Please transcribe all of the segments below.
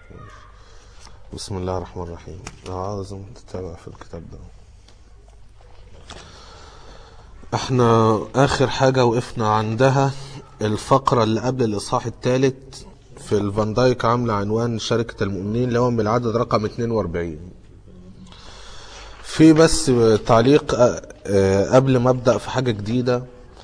بسم الله الرحمن الرحيم عاوز تتابع في الكتاب ده احنا اخر حاجة وقفنا عندها الفقرة اللي قبل الاصحاح الثالث في الفان دايك عاملة عنوان شركة المؤمنين اللي هو من العدد رقم 42 في بس تعليق اه، اه، قبل ما ابدأ في حاجة جديدة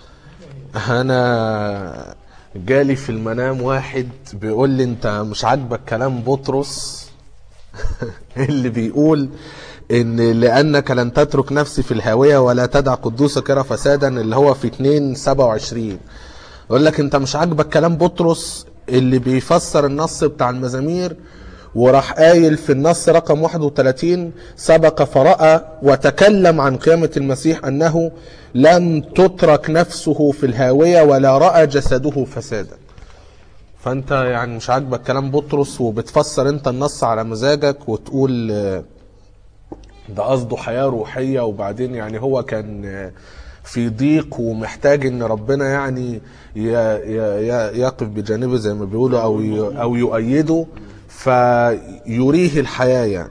انا جالي في المنام واحد بيقول لي انت مش عاجبك كلام بطرس اللي بيقول ان لانك لن تترك نفسي في الهاويه ولا تدع قدوسك يرى فسادا اللي هو في 2 27 يقول لك انت مش عاجبك كلام بطرس اللي بيفسر النص بتاع المزامير وراح قايل في النص رقم 31 سبق فرأى وتكلم عن قيامة المسيح أنه لم تترك نفسه في الهاوية ولا رأى جسده فسادا فأنت يعني مش عاجبك كلام بطرس وبتفسر أنت النص على مزاجك وتقول آه، ده قصده حياة روحية وبعدين يعني هو كان آه، في ضيق ومحتاج ان ربنا يعني ي- ي- ي- يقف بجانبه زي ما بيقولوا او ي- او يؤيده فيريه الحياة يعني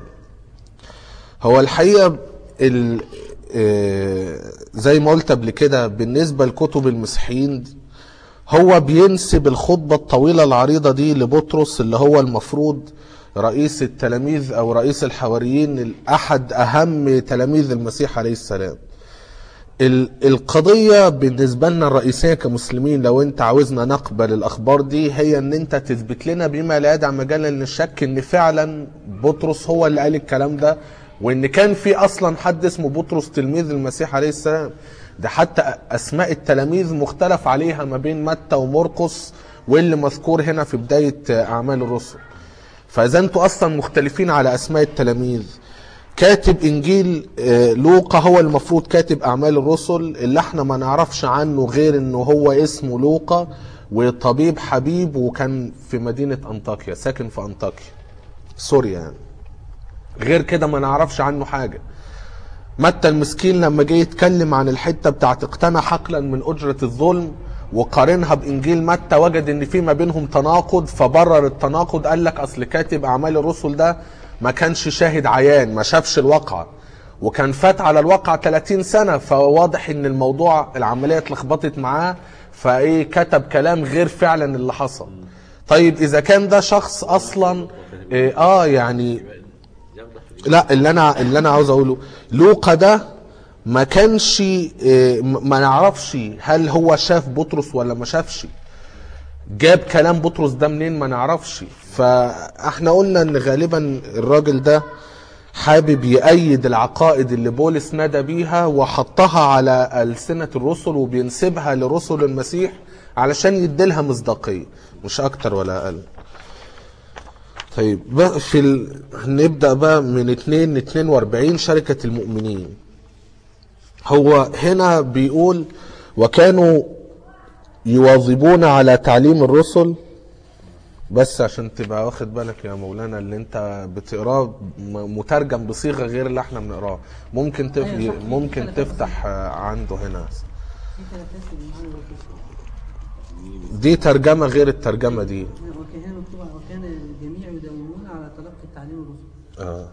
هو الحقيقة ال- آه، زي ما قلت قبل كده بالنسبة لكتب المسيحيين هو بينسب الخطبة الطويلة العريضة دي لبطرس اللي هو المفروض رئيس التلاميذ أو رئيس الحواريين أحد أهم تلاميذ المسيح عليه السلام ال- القضية بالنسبة لنا الرئيسية كمسلمين لو انت عاوزنا نقبل الأخبار دي هي ان انت تثبت لنا بما لا يدع مجالا للشك ان فعلا بطرس هو اللي قال الكلام ده وان كان في اصلا حد اسمه بطرس تلميذ المسيح عليه السلام ده حتى اسماء التلاميذ مختلف عليها ما بين متى ومرقس واللي مذكور هنا في بداية اعمال الرسل فاذا انتوا اصلا مختلفين على اسماء التلاميذ كاتب انجيل آه، لوقا هو المفروض كاتب اعمال الرسل اللي احنا ما نعرفش عنه غير انه هو اسمه لوقا وطبيب حبيب وكان في مدينة انطاكيا ساكن في انطاكيا سوريا يعني غير كده ما نعرفش عنه حاجة متى المسكين لما جه يتكلم عن الحتة بتاعت اقتنى حقلا من أجرة الظلم وقارنها بإنجيل متى وجد إن في ما بينهم تناقض فبرر التناقض قال لك أصل كاتب أعمال الرسل ده ما كانش شاهد عيان ما شافش الواقعة وكان فات على الواقع 30 سنة فواضح إن الموضوع العملية اتلخبطت معاه فإيه كتب كلام غير فعلا اللي حصل طيب إذا كان ده شخص أصلا إيه آه يعني لا اللي انا اللي انا عاوز اقوله لوقا ده ما كانش إيه، م- ما نعرفش هل هو شاف بطرس ولا ما شافش جاب كلام بطرس ده منين ما نعرفش فاحنا قلنا ان غالبا الراجل ده حابب يأيد العقائد اللي بولس نادى بيها وحطها على ألسنة الرسل وبينسبها لرسل المسيح علشان يديلها مصداقية مش أكتر ولا أقل طيب بقى في ال... نبدأ بقى من 2 42 شركة المؤمنين هو هنا بيقول وكانوا يواظبون على تعليم الرسل بس عشان تبقى واخد بالك يا مولانا اللي انت بتقراه م- مترجم بصيغه غير اللي احنا بنقراه ممكن تف... أيوة صح. ممكن تفتح آه، عنده هنا في ثلاثات بالمعنى والفصل. دي ترجمه غير الترجمه دي وكان مكتوب وكان الجميع يداومون على تلقي التعليم الرسل اه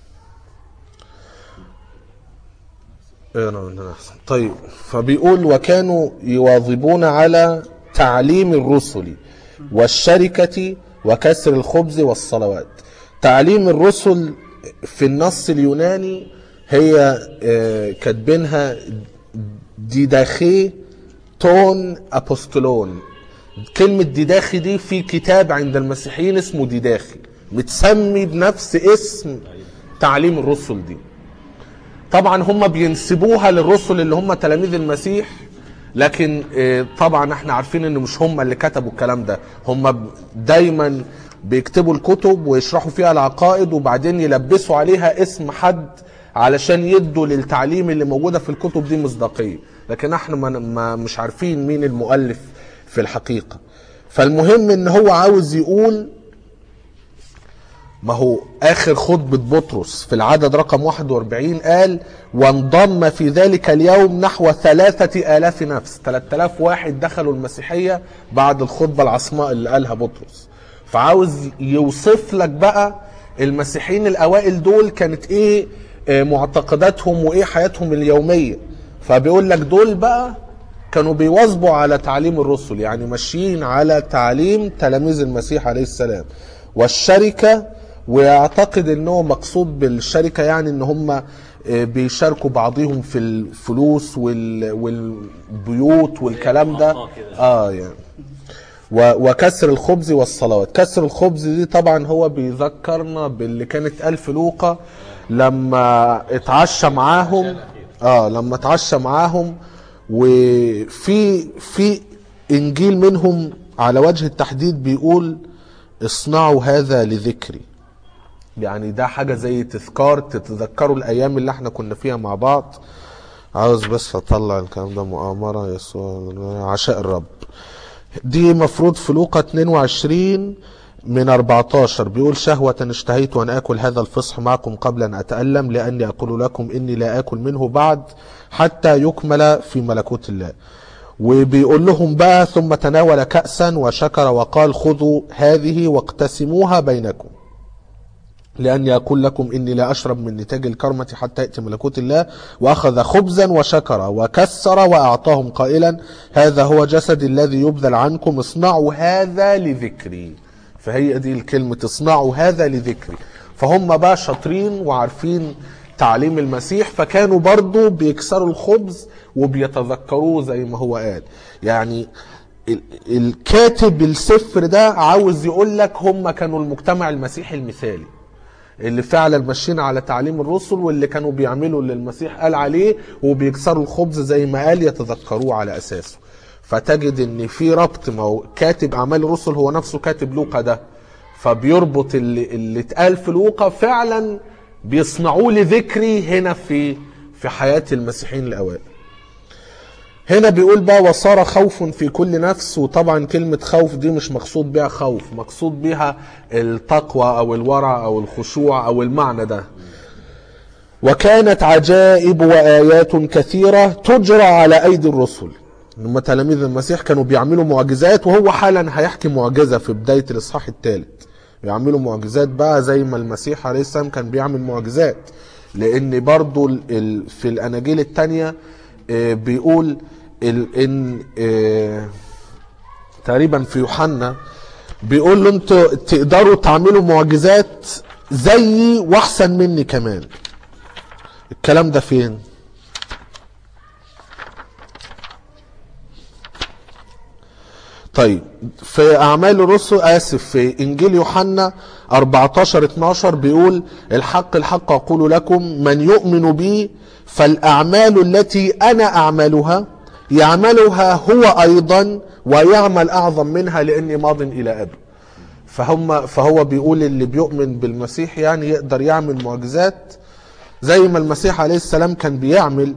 اقرا من هنا احسن طيب فبيقول وكانوا يواظبون على تعليم الرسل والشركة وكسر الخبز والصلوات تعليم الرسل في النص اليوناني هي آه، كاتبينها ديداخي تون ابوستولون كلمة ديداخي دي في كتاب عند المسيحيين اسمه ديداخي متسمي بنفس اسم تعليم الرسل دي طبعا هم بينسبوها للرسل اللي هم تلاميذ المسيح لكن آه، طبعا احنا عارفين ان مش هم اللي كتبوا الكلام ده هم ب- دايما بيكتبوا الكتب ويشرحوا فيها العقائد وبعدين يلبسوا عليها اسم حد علشان يدوا للتعليم اللي موجوده في الكتب دي مصداقيه لكن احنا ما ما مش عارفين مين المؤلف في الحقيقه فالمهم ان هو عاوز يقول ما هو آخر خطبة بطرس في العدد رقم 41 قال وانضم في ذلك اليوم نحو ثلاثة آلاف نفس 3000 واحد دخلوا المسيحية بعد الخطبة العصماء اللي قالها بطرس فعاوز يوصف لك بقى المسيحيين الاوائل دول كانت ايه آه، معتقداتهم وايه حياتهم اليوميه فبيقول لك دول بقى كانوا بيواظبوا على تعليم الرسل يعني ماشيين على تعليم تلاميذ المسيح عليه السلام والشركه ويعتقد انه مقصود بالشركه يعني ان هم آه، بيشاركوا بعضهم في الفلوس وال- والبيوت والكلام ده عطاء كده. اه يعني و- وكسر الخبز والصلوات كسر الخبز دي طبعا هو بيذكرنا باللي كانت ألف لوقا لما اتعشى معاهم اه لما اتعشى معاهم وفي في انجيل منهم على وجه التحديد بيقول اصنعوا هذا لذكري يعني ده حاجة زي تذكار تتذكروا الأيام اللي احنا كنا فيها مع بعض عاوز بس أطلع الكلام ده مؤامرة يسوع عشاء الرب دي مفروض في لوقا 22 من 14 بيقول شهوة اشتهيت أن آكل هذا الفصح معكم قبل أن أتألم لأني أقول لكم إني لا آكل منه بعد حتى يكمل في ملكوت الله وبيقول لهم بقى ثم تناول كأسا وشكر وقال خذوا هذه واقتسموها بينكم لأني أقول لكم إني لا أشرب من نتاج الكرمة حتى يأتي ملكوت الله وأخذ خبزا وشكر وكسر وأعطاهم قائلا هذا هو جسد الذي يبذل عنكم اصنعوا هذا لذكري فهي دي الكلمة اصنعوا هذا لذكري فهم بقى شاطرين وعارفين تعليم المسيح فكانوا برضو بيكسروا الخبز وبيتذكروه زي ما هو قال يعني ال- الكاتب السفر ده عاوز يقول لك هم كانوا المجتمع المسيحي المثالي اللي فعلا ماشيين على تعليم الرسل واللي كانوا بيعملوا اللي المسيح قال عليه وبيكسروا الخبز زي ما قال يتذكروه على اساسه فتجد ان في ربط ما هو كاتب اعمال الرسل هو نفسه كاتب لوقا ده فبيربط اللي, اللي اتقال في لوقا فعلا بيصنعوه لذكري هنا في في حياه المسيحيين الاوائل هنا بيقول بقى وصار خوف في كل نفس وطبعا كلمة خوف دي مش مقصود بها خوف مقصود بها التقوى او الورع او الخشوع او المعنى ده وكانت عجائب وآيات كثيرة تجرى على أيدي الرسل هم تلاميذ المسيح كانوا بيعملوا معجزات وهو حالا هيحكي معجزة في بداية الإصحاح الثالث بيعملوا معجزات بقى زي ما المسيح عليه السلام كان بيعمل معجزات لأن برضو ال- ال- في الأناجيل التانية آه، بيقول ال- إن آه، تقريبا في يوحنا بيقول له انتوا تقدروا تعملوا معجزات زيي واحسن مني كمان الكلام ده فين طيب في اعمال الرسل اسف في انجيل يوحنا 14 12 بيقول الحق الحق اقول لكم من يؤمن بي فالاعمال التي انا اعملها يعملها هو ايضا ويعمل اعظم منها لاني ماض الى ابي فهم فهو بيقول اللي بيؤمن بالمسيح يعني يقدر يعمل معجزات زي ما المسيح عليه السلام كان بيعمل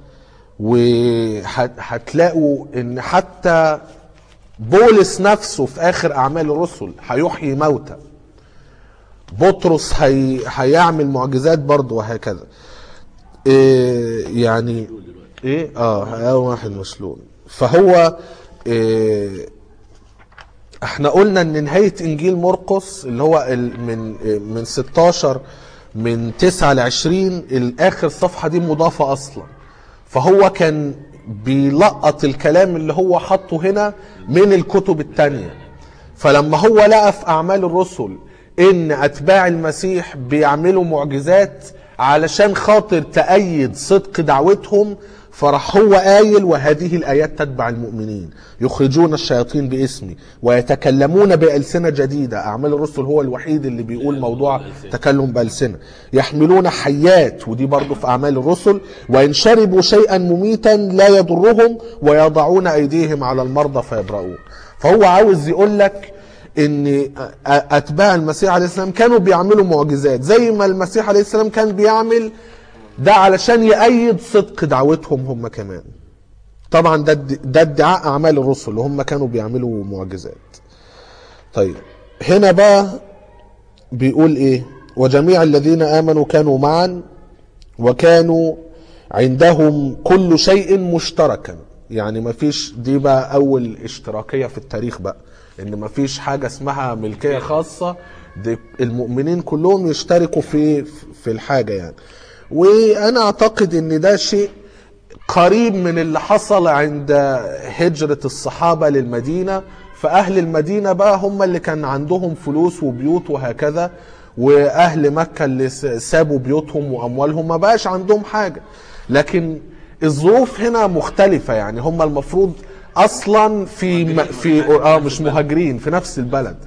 وهتلاقوا ان حتى بولس نفسه في اخر اعمال الرسل هيحيي موتى بطرس هي... هيعمل معجزات برضه وهكذا إيه يعني ايه اه اه واحد مسلول فهو إيه احنا قلنا ان نهاية انجيل مرقس اللي هو ال- من إيه، من 16 من 9 ل 20 الاخر صفحة دي مضافة اصلا فهو كان بيلقط الكلام اللي هو حطه هنا من الكتب التانية فلما هو لقى في اعمال الرسل ان اتباع المسيح بيعملوا معجزات علشان خاطر تأيد صدق دعوتهم فراح هو قايل وهذه الآيات تتبع المؤمنين يخرجون الشياطين باسمي ويتكلمون بألسنة جديدة أعمال الرسل هو الوحيد اللي بيقول موضوع تكلم بألسنة يحملون حيات ودي برضه في أعمال الرسل وإن شربوا شيئا مميتا لا يضرهم ويضعون أيديهم على المرضى فيبرؤون فهو عاوز يقول لك ان اتباع المسيح عليه السلام كانوا بيعملوا معجزات زي ما المسيح عليه السلام كان بيعمل ده علشان يأيد صدق دعوتهم هم كمان طبعا ده ده ادعاء اعمال الرسل وهم كانوا بيعملوا معجزات طيب هنا بقى بيقول ايه وجميع الذين امنوا كانوا معا وكانوا عندهم كل شيء مشتركا يعني ما فيش دي بقى اول اشتراكية في التاريخ بقى ان مفيش حاجه اسمها ملكيه خاصه دي المؤمنين كلهم يشتركوا في في الحاجه يعني وانا اعتقد ان ده شيء قريب من اللي حصل عند هجرة الصحابة للمدينة فأهل المدينة بقى هم اللي كان عندهم فلوس وبيوت وهكذا وأهل مكة اللي س- سابوا بيوتهم وأموالهم ما بقاش عندهم حاجة لكن الظروف هنا مختلفة يعني هم المفروض أصلا في م- في اه مش مهاجرين في نفس البلد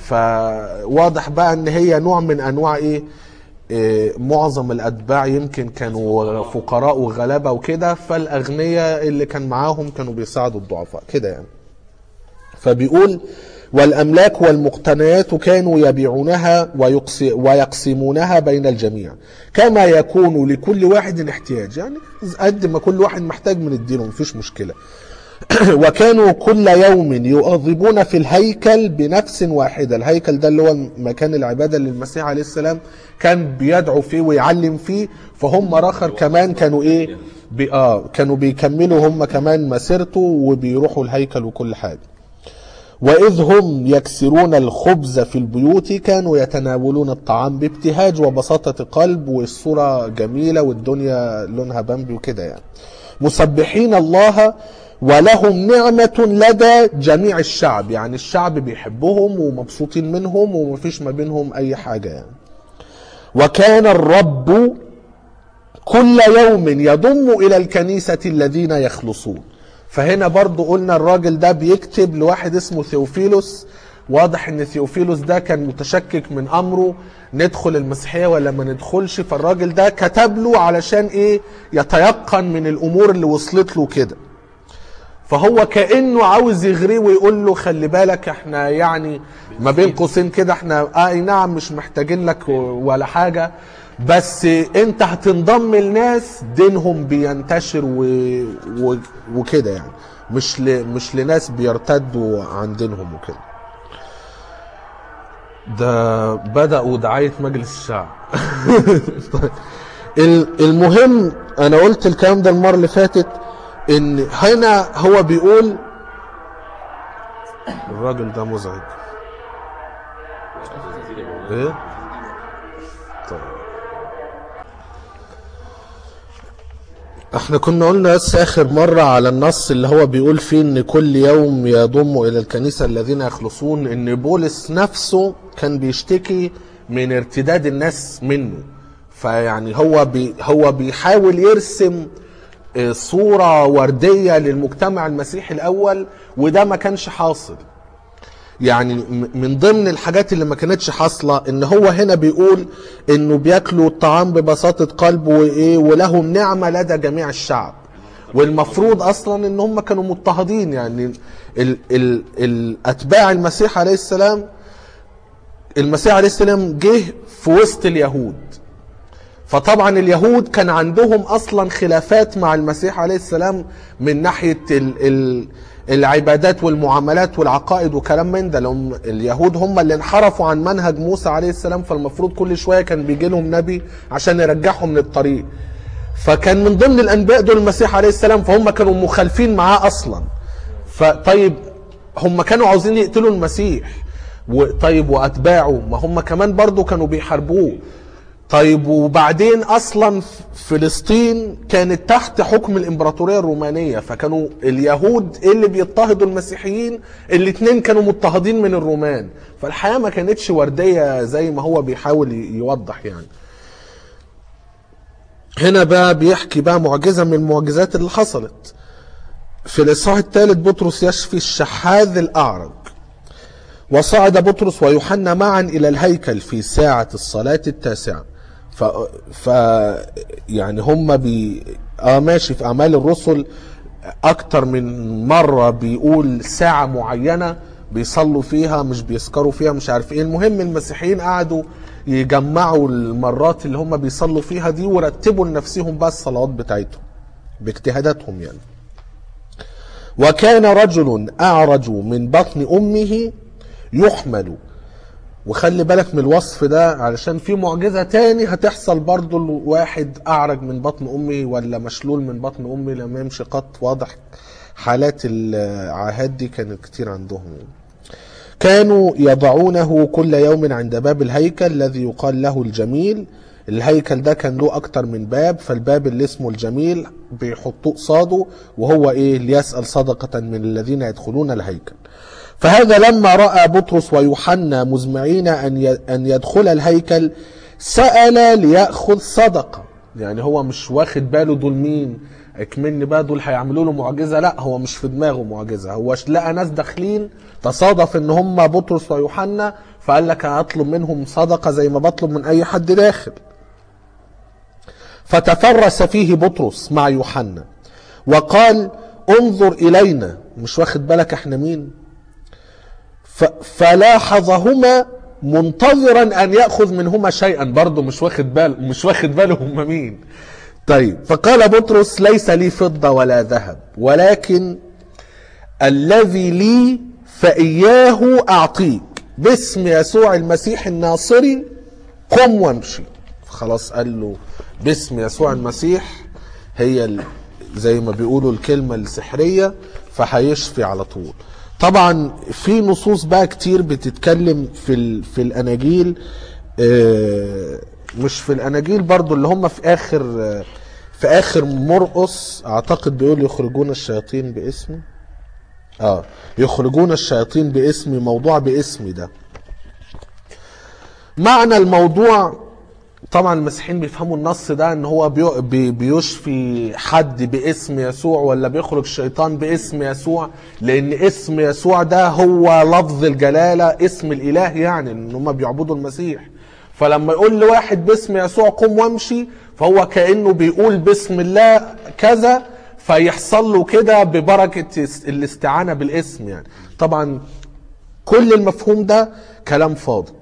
فواضح بقى ان هي نوع من انواع ايه إيه، معظم الاتباع يمكن كانوا فقراء وغلابه وكده فالاغنياء اللي كان معاهم كانوا بيساعدوا الضعفاء كده يعني فبيقول والاملاك والمقتنيات كانوا يبيعونها ويقس- ويقسمونها بين الجميع كما يكون لكل واحد احتياج يعني قد ما كل واحد محتاج من الدين مفيش مشكله وكانوا كل يوم يؤظبون في الهيكل بنفس واحدة الهيكل ده اللي هو مكان العبادة للمسيح عليه السلام كان بيدعو فيه ويعلم فيه فهم راخر كمان كانوا ايه بي اه كانوا بيكملوا هم كمان مسيرته وبيروحوا الهيكل وكل حاجة وإذ هم يكسرون الخبز في البيوت كانوا يتناولون الطعام بابتهاج وبساطة قلب والصورة جميلة والدنيا لونها بامبي وكده يعني مسبحين الله ولهم نعمة لدى جميع الشعب يعني الشعب بيحبهم ومبسوطين منهم ومفيش ما بينهم أي حاجة يعني وكان الرب كل يوم يضم إلى الكنيسة الذين يخلصون فهنا برضو قلنا الراجل ده بيكتب لواحد اسمه ثيوفيلوس واضح ان ثيوفيلوس ده كان متشكك من امره ندخل المسيحيه ولا ما ندخلش فالراجل ده كتب له علشان ايه يتيقن من الامور اللي وصلت له كده فهو كانه عاوز يغريه ويقول له خلي بالك احنا يعني ما بين قوسين كده احنا اه اي نعم مش محتاجين لك ولا حاجه بس انت هتنضم لناس دينهم بينتشر و... و... وكده يعني مش ل... مش لناس بيرتدوا عن دينهم وكده ده بدأوا دعاية مجلس الشعب طيب. ال- المهم انا قلت الكلام ده المرة اللي فاتت ان هنا هو بيقول الراجل ده مزعج ايه طيب احنا كنا قلنا بس اخر مرة على النص اللي هو بيقول فيه ان كل يوم يضم الى الكنيسة الذين يخلصون ان بولس نفسه كان بيشتكي من ارتداد الناس منه فيعني هو بي هو بيحاول يرسم اه، صورة وردية للمجتمع المسيحي الاول وده ما كانش حاصل يعني م- من ضمن الحاجات اللي ما كانتش حاصله ان هو هنا بيقول انه بياكلوا الطعام ببساطه قلب وايه ولهم نعمه لدى جميع الشعب والمفروض اصلا ان هم كانوا مضطهدين يعني ال ال الاتباع المسيح عليه السلام المسيح عليه السلام جه في وسط اليهود فطبعا اليهود كان عندهم اصلا خلافات مع المسيح عليه السلام من ناحيه ال ال العبادات والمعاملات والعقائد وكلام من ده لهم اليهود هم اللي انحرفوا عن منهج موسى عليه السلام فالمفروض كل شويه كان بيجي لهم نبي عشان يرجعهم من الطريق فكان من ضمن الانبياء دول المسيح عليه السلام فهم كانوا مخالفين معاه اصلا فطيب هم كانوا عاوزين يقتلوا المسيح وطيب واتباعه ما هم كمان برضو كانوا بيحاربوه طيب وبعدين اصلا فلسطين كانت تحت حكم الامبراطوريه الرومانيه فكانوا اليهود اللي بيضطهدوا المسيحيين الاثنين كانوا مضطهدين من الرومان فالحياه ما كانتش ورديه زي ما هو بيحاول يوضح يعني هنا بقى بيحكي بقى معجزه من المعجزات اللي حصلت في الاصحاح الثالث بطرس يشفي الشحاذ الاعرج وصعد بطرس ويوحنا معا الى الهيكل في ساعة الصلاة التاسعة ف, ف يعني هم بي اه ماشي في اعمال الرسل اكتر من مرة بيقول ساعة معينة بيصلوا فيها مش بيسكروا فيها مش عارف ايه المهم المسيحيين قعدوا يجمعوا المرات اللي هم بيصلوا فيها دي ورتبوا لنفسهم بقى الصلوات بتاعتهم باجتهاداتهم يعني وكان رجل أعرج من بطن أمه يحمل وخلي بالك من الوصف ده علشان في معجزة تاني هتحصل برضو الواحد أعرج من بطن أمه ولا مشلول من بطن أمه لما يمشي قط واضح حالات العاهات دي كانت كتير عندهم كانوا يضعونه كل يوم عند باب الهيكل الذي يقال له الجميل الهيكل ده كان له اكتر من باب فالباب اللي اسمه الجميل بيحطوه قصاده وهو ايه ليسأل صدقة من الذين يدخلون الهيكل فهذا لما رأى بطرس ويوحنا مزمعين أن ي- أن يدخل الهيكل سأل ليأخذ صدقة يعني هو مش واخد باله دول مين اكمن بقى دول هيعملوا له معجزه لا هو مش في دماغه معجزه هو ش- لقى ناس داخلين تصادف ان هم بطرس ويوحنا فقال لك هطلب منهم صدقه زي ما بطلب من اي حد داخل فتفرس فيه بطرس مع يوحنا وقال انظر الينا مش واخد بالك احنا مين ف- فلاحظهما منتظرا ان ياخذ منهما شيئا برضه مش واخد باله مش واخد باله هم مين طيب فقال بطرس ليس لي فضه ولا ذهب ولكن الذي لي فاياه اعطيك باسم يسوع المسيح الناصري قم وامشي خلاص قال له باسم يسوع المسيح هي ال- زي ما بيقولوا الكلمة السحرية فهيشفي على طول طبعا في نصوص بقى كتير بتتكلم في ال- في الاناجيل آه، مش في الاناجيل برضو اللي هم في اخر آه، في اخر مرقس اعتقد بيقول يخرجون الشياطين باسمي اه يخرجون الشياطين باسمي موضوع باسمي ده معنى الموضوع طبعا المسيحيين بيفهموا النص ده ان هو بيو- بي- بيشفي حد باسم يسوع ولا بيخرج الشيطان باسم يسوع لان اسم يسوع ده هو لفظ الجلاله اسم الاله يعني ان هم بيعبدوا المسيح فلما يقول لواحد باسم يسوع قم وامشي فهو كانه بيقول باسم الله كذا فيحصل له كده ببركه الاستعانه بالاسم يعني طبعا كل المفهوم ده كلام فاضي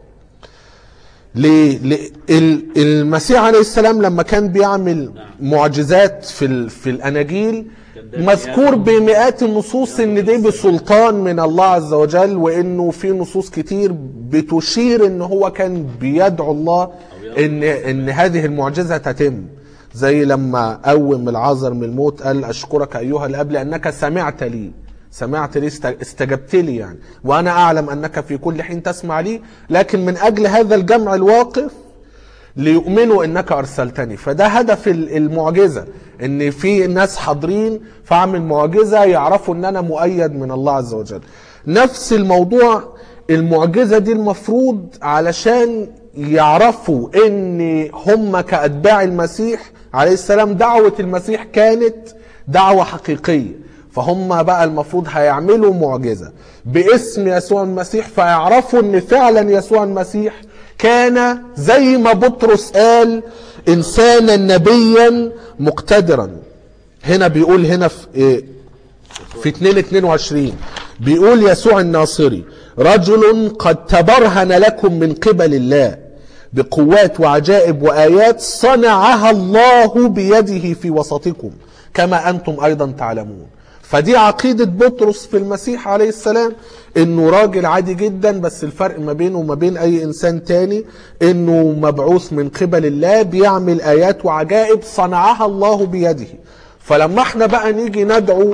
ليه؟ ليه؟ ال- المسيح عليه السلام لما كان بيعمل معجزات في ال- في الاناجيل مذكور بمئات النصوص ان دي بسلطان من الله عز وجل وانه في نصوص كتير بتشير ان هو كان بيدعو الله ان ان هذه المعجزه تتم زي لما قوم العازر من الموت قال اشكرك ايها الاب لانك سمعت لي سمعت لي است- استجبت لي يعني وانا اعلم انك في كل حين تسمع لي لكن من اجل هذا الجمع الواقف ليؤمنوا انك ارسلتني فده هدف ال- المعجزه ان في ناس حاضرين فاعمل معجزه يعرفوا ان انا مؤيد من الله عز وجل نفس الموضوع المعجزه دي المفروض علشان يعرفوا ان هم كاتباع المسيح عليه السلام دعوه المسيح كانت دعوه حقيقيه فهم بقى المفروض هيعملوا معجزه باسم يسوع المسيح فيعرفوا ان فعلا يسوع المسيح كان زي ما بطرس قال انسانا نبيا مقتدرا هنا بيقول هنا في إيه في 2 22 بيقول يسوع الناصري رجل قد تبرهن لكم من قبل الله بقوات وعجائب وايات صنعها الله بيده في وسطكم كما انتم ايضا تعلمون فدي عقيدة بطرس في المسيح عليه السلام انه راجل عادي جدا بس الفرق ما بينه وما بين اي انسان تاني انه مبعوث من قبل الله بيعمل ايات وعجائب صنعها الله بيده فلما احنا بقى نيجي ندعو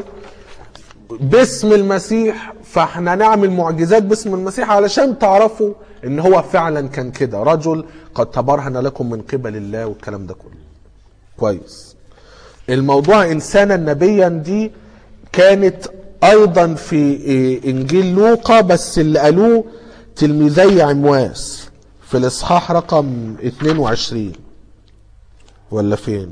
باسم المسيح فاحنا نعمل معجزات باسم المسيح علشان تعرفوا ان هو فعلا كان كده رجل قد تبرهن لكم من قبل الله والكلام ده كله كويس الموضوع انسانا نبيا دي كانت ايضا في إيه، انجيل لوقا بس اللي قالوه تلميذي عمواس في الاصحاح رقم 22 ولا فين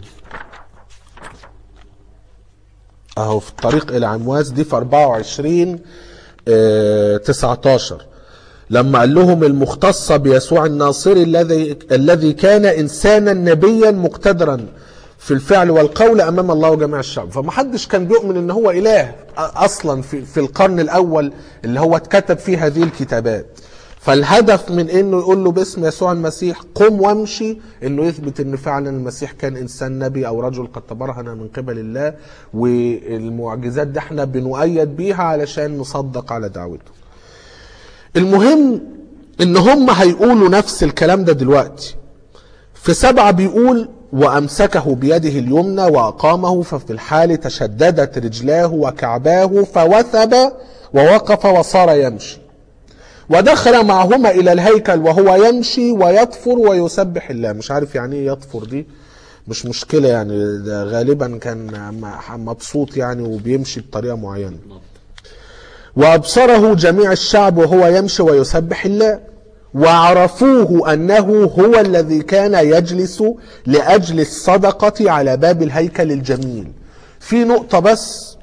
اهو في الطريق الى عمواس دي في 24 آه 19 لما قال لهم المختصة بيسوع الناصري الذي الذي كان انسانا نبيا مقتدرا في الفعل والقول امام الله وجميع الشعب فمحدش كان بيؤمن ان هو اله أ- اصلا في, في القرن الاول اللي هو اتكتب فيه هذه الكتابات فالهدف من انه يقول له باسم يسوع المسيح قم وامشي انه يثبت ان فعلا المسيح كان انسان نبي او رجل قد تبرهن من قبل الله والمعجزات دي احنا بنؤيد بيها علشان نصدق على دعوته المهم ان هم هيقولوا نفس الكلام ده دلوقتي في سبعة بيقول وأمسكه بيده اليمنى وأقامه ففي الحال تشددت رجلاه وكعباه فوثب ووقف وصار يمشي ودخل معهما الى الهيكل وهو يمشي ويطفر ويسبح الله مش عارف يعني ايه يطفر دي مش مشكلة يعني ده غالبا كان م- مبسوط يعني وبيمشي بطريقة معينة وأبصره جميع الشعب وهو يمشي ويسبح الله وعرفوه أنه هو الذي كان يجلس لأجل الصدقة على باب الهيكل الجميل في نقطة بس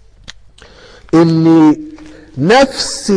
ان نفس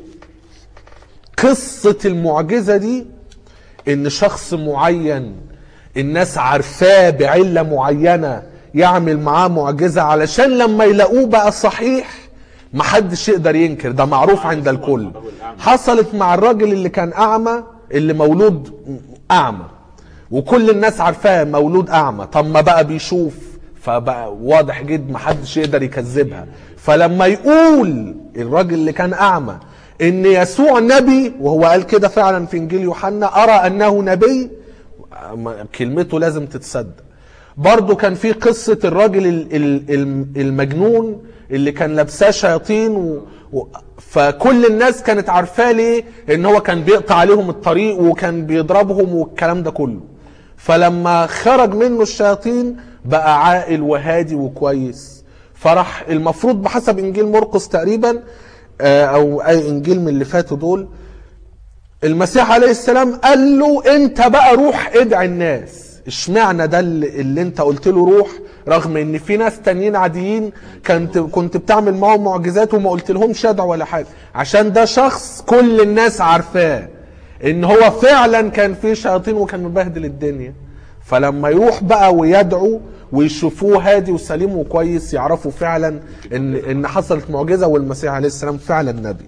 قصة المعجزة دي ان شخص معين الناس عارفاه بعلة معينة يعمل معاه معجزة علشان لما يلاقوه بقى صحيح محدش يقدر ينكر ده معروف عند الكل حصلت مع الراجل اللي كان اعمى اللي مولود اعمى وكل الناس عارفاه مولود اعمى طب ما بقى بيشوف فبقى واضح جدا محدش يقدر يكذبها فلما يقول الراجل اللي كان اعمى ان يسوع نبي وهو قال كده فعلا في انجيل يوحنا ارى انه نبي ما- كلمته لازم تتصدق برضو كان في قصة الراجل ال- ال- الم- المجنون اللي كان لابساه شياطين و... و... فكل الناس كانت عارفاه ليه ان هو كان بيقطع عليهم الطريق وكان بيضربهم والكلام ده كله فلما خرج منه الشياطين بقى عاقل وهادي وكويس فراح المفروض بحسب انجيل مرقس تقريبا آه، او اي انجيل من اللي فاتوا دول المسيح عليه السلام قال له انت بقى روح ادعي الناس اشمعنى ده اللي, اللي انت قلت له روح رغم ان في ناس تانيين عاديين كنت كنت بتعمل معاهم معجزات وما قلت لهمش ادعوا ولا حاجه عشان ده شخص كل الناس عارفاه ان هو فعلا كان فيه شياطين وكان مبهدل الدنيا فلما يروح بقى ويدعو ويشوفوه هادي وسليم وكويس يعرفوا فعلا ان ان حصلت معجزه والمسيح عليه السلام فعلا نبي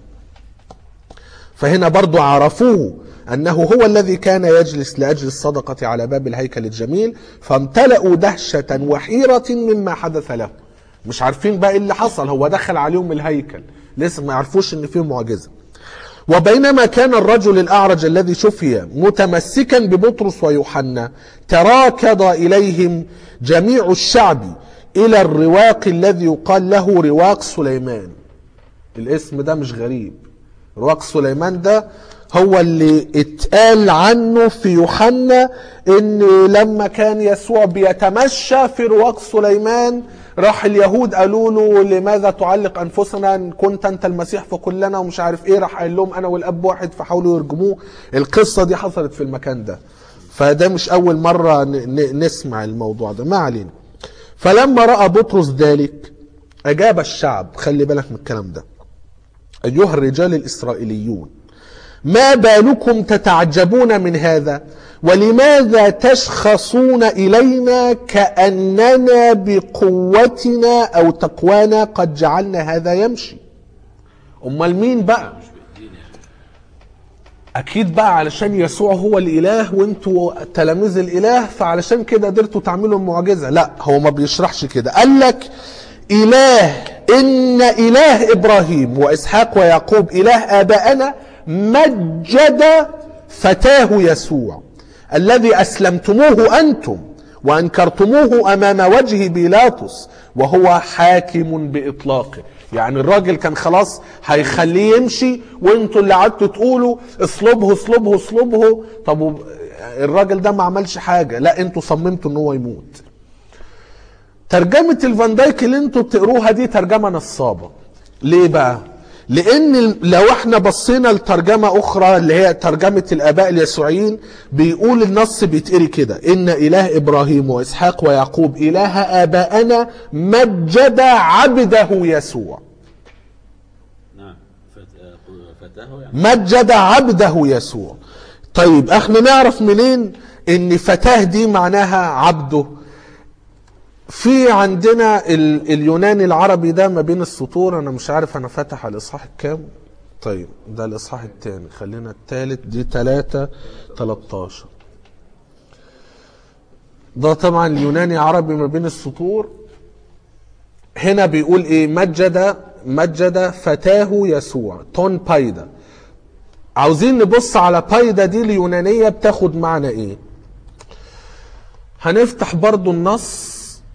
فهنا برضو عرفوه أنه هو الذي كان يجلس لأجل الصدقة على باب الهيكل الجميل فامتلأوا دهشة وحيرة مما حدث له مش عارفين بقى ايه اللي حصل هو دخل عليهم الهيكل لسه ما يعرفوش ان فيه معجزة وبينما كان الرجل الأعرج الذي شفي متمسكا ببطرس ويوحنا تراكض إليهم جميع الشعب إلى الرواق الذي يقال له رواق سليمان الاسم ده مش غريب رواق سليمان ده هو اللي اتقال عنه في يوحنا ان لما كان يسوع بيتمشى في رواق سليمان راح اليهود قالوا له لماذا تعلق انفسنا ان كنت انت المسيح فقل لنا ومش عارف ايه راح قال لهم انا والاب واحد فحاولوا يرجموه القصه دي حصلت في المكان ده فده مش اول مره ن- ن- نسمع الموضوع ده ما علينا فلما راى بطرس ذلك اجاب الشعب خلي بالك من الكلام ده أيها الرجال الإسرائيليون ما بالكم تتعجبون من هذا ولماذا تشخصون إلينا كأننا بقوتنا أو تقوانا قد جعلنا هذا يمشي أمال مين بقى أكيد بقى علشان يسوع هو الإله وانتوا تلاميذ الإله فعلشان كده قدرتوا تعملوا المعجزة لا هو ما بيشرحش كده قال لك إله إن إله إبراهيم وإسحاق ويعقوب إله آبائنا مجد فتاه يسوع الذي أسلمتموه أنتم وأنكرتموه أمام وجه بيلاطس وهو حاكم بإطلاقه يعني الراجل كان خلاص هيخليه يمشي وانتوا اللي قعدتوا تقولوا اصلبه اصلبه اصلبه طب وب- الراجل ده ما عملش حاجة لا انتوا صممتوا ان هو يموت ترجمة الفان دايك اللي انتوا بتقروها دي ترجمة نصابة ليه بقى لان ال- لو احنا بصينا لترجمة اخرى اللي هي ترجمة الاباء اليسوعيين بيقول النص بيتقري كده ان اله ابراهيم واسحاق ويعقوب اله ابائنا مجد عبده يسوع نعم فت- آه، فتاه يعني مجد عبده يسوع طيب احنا نعرف منين ان فتاه دي معناها عبده في عندنا ال اليوناني العربي ده ما بين السطور انا مش عارف انا فاتح على الاصحاح الكام طيب ده الاصحاح الثاني خلينا الثالث دي 3 13 ده طبعا اليوناني عربي ما بين السطور هنا بيقول ايه مجد مجد فتاه يسوع تون بايدا عاوزين نبص على بايدا دي اليونانية بتاخد معنى ايه هنفتح برضو النص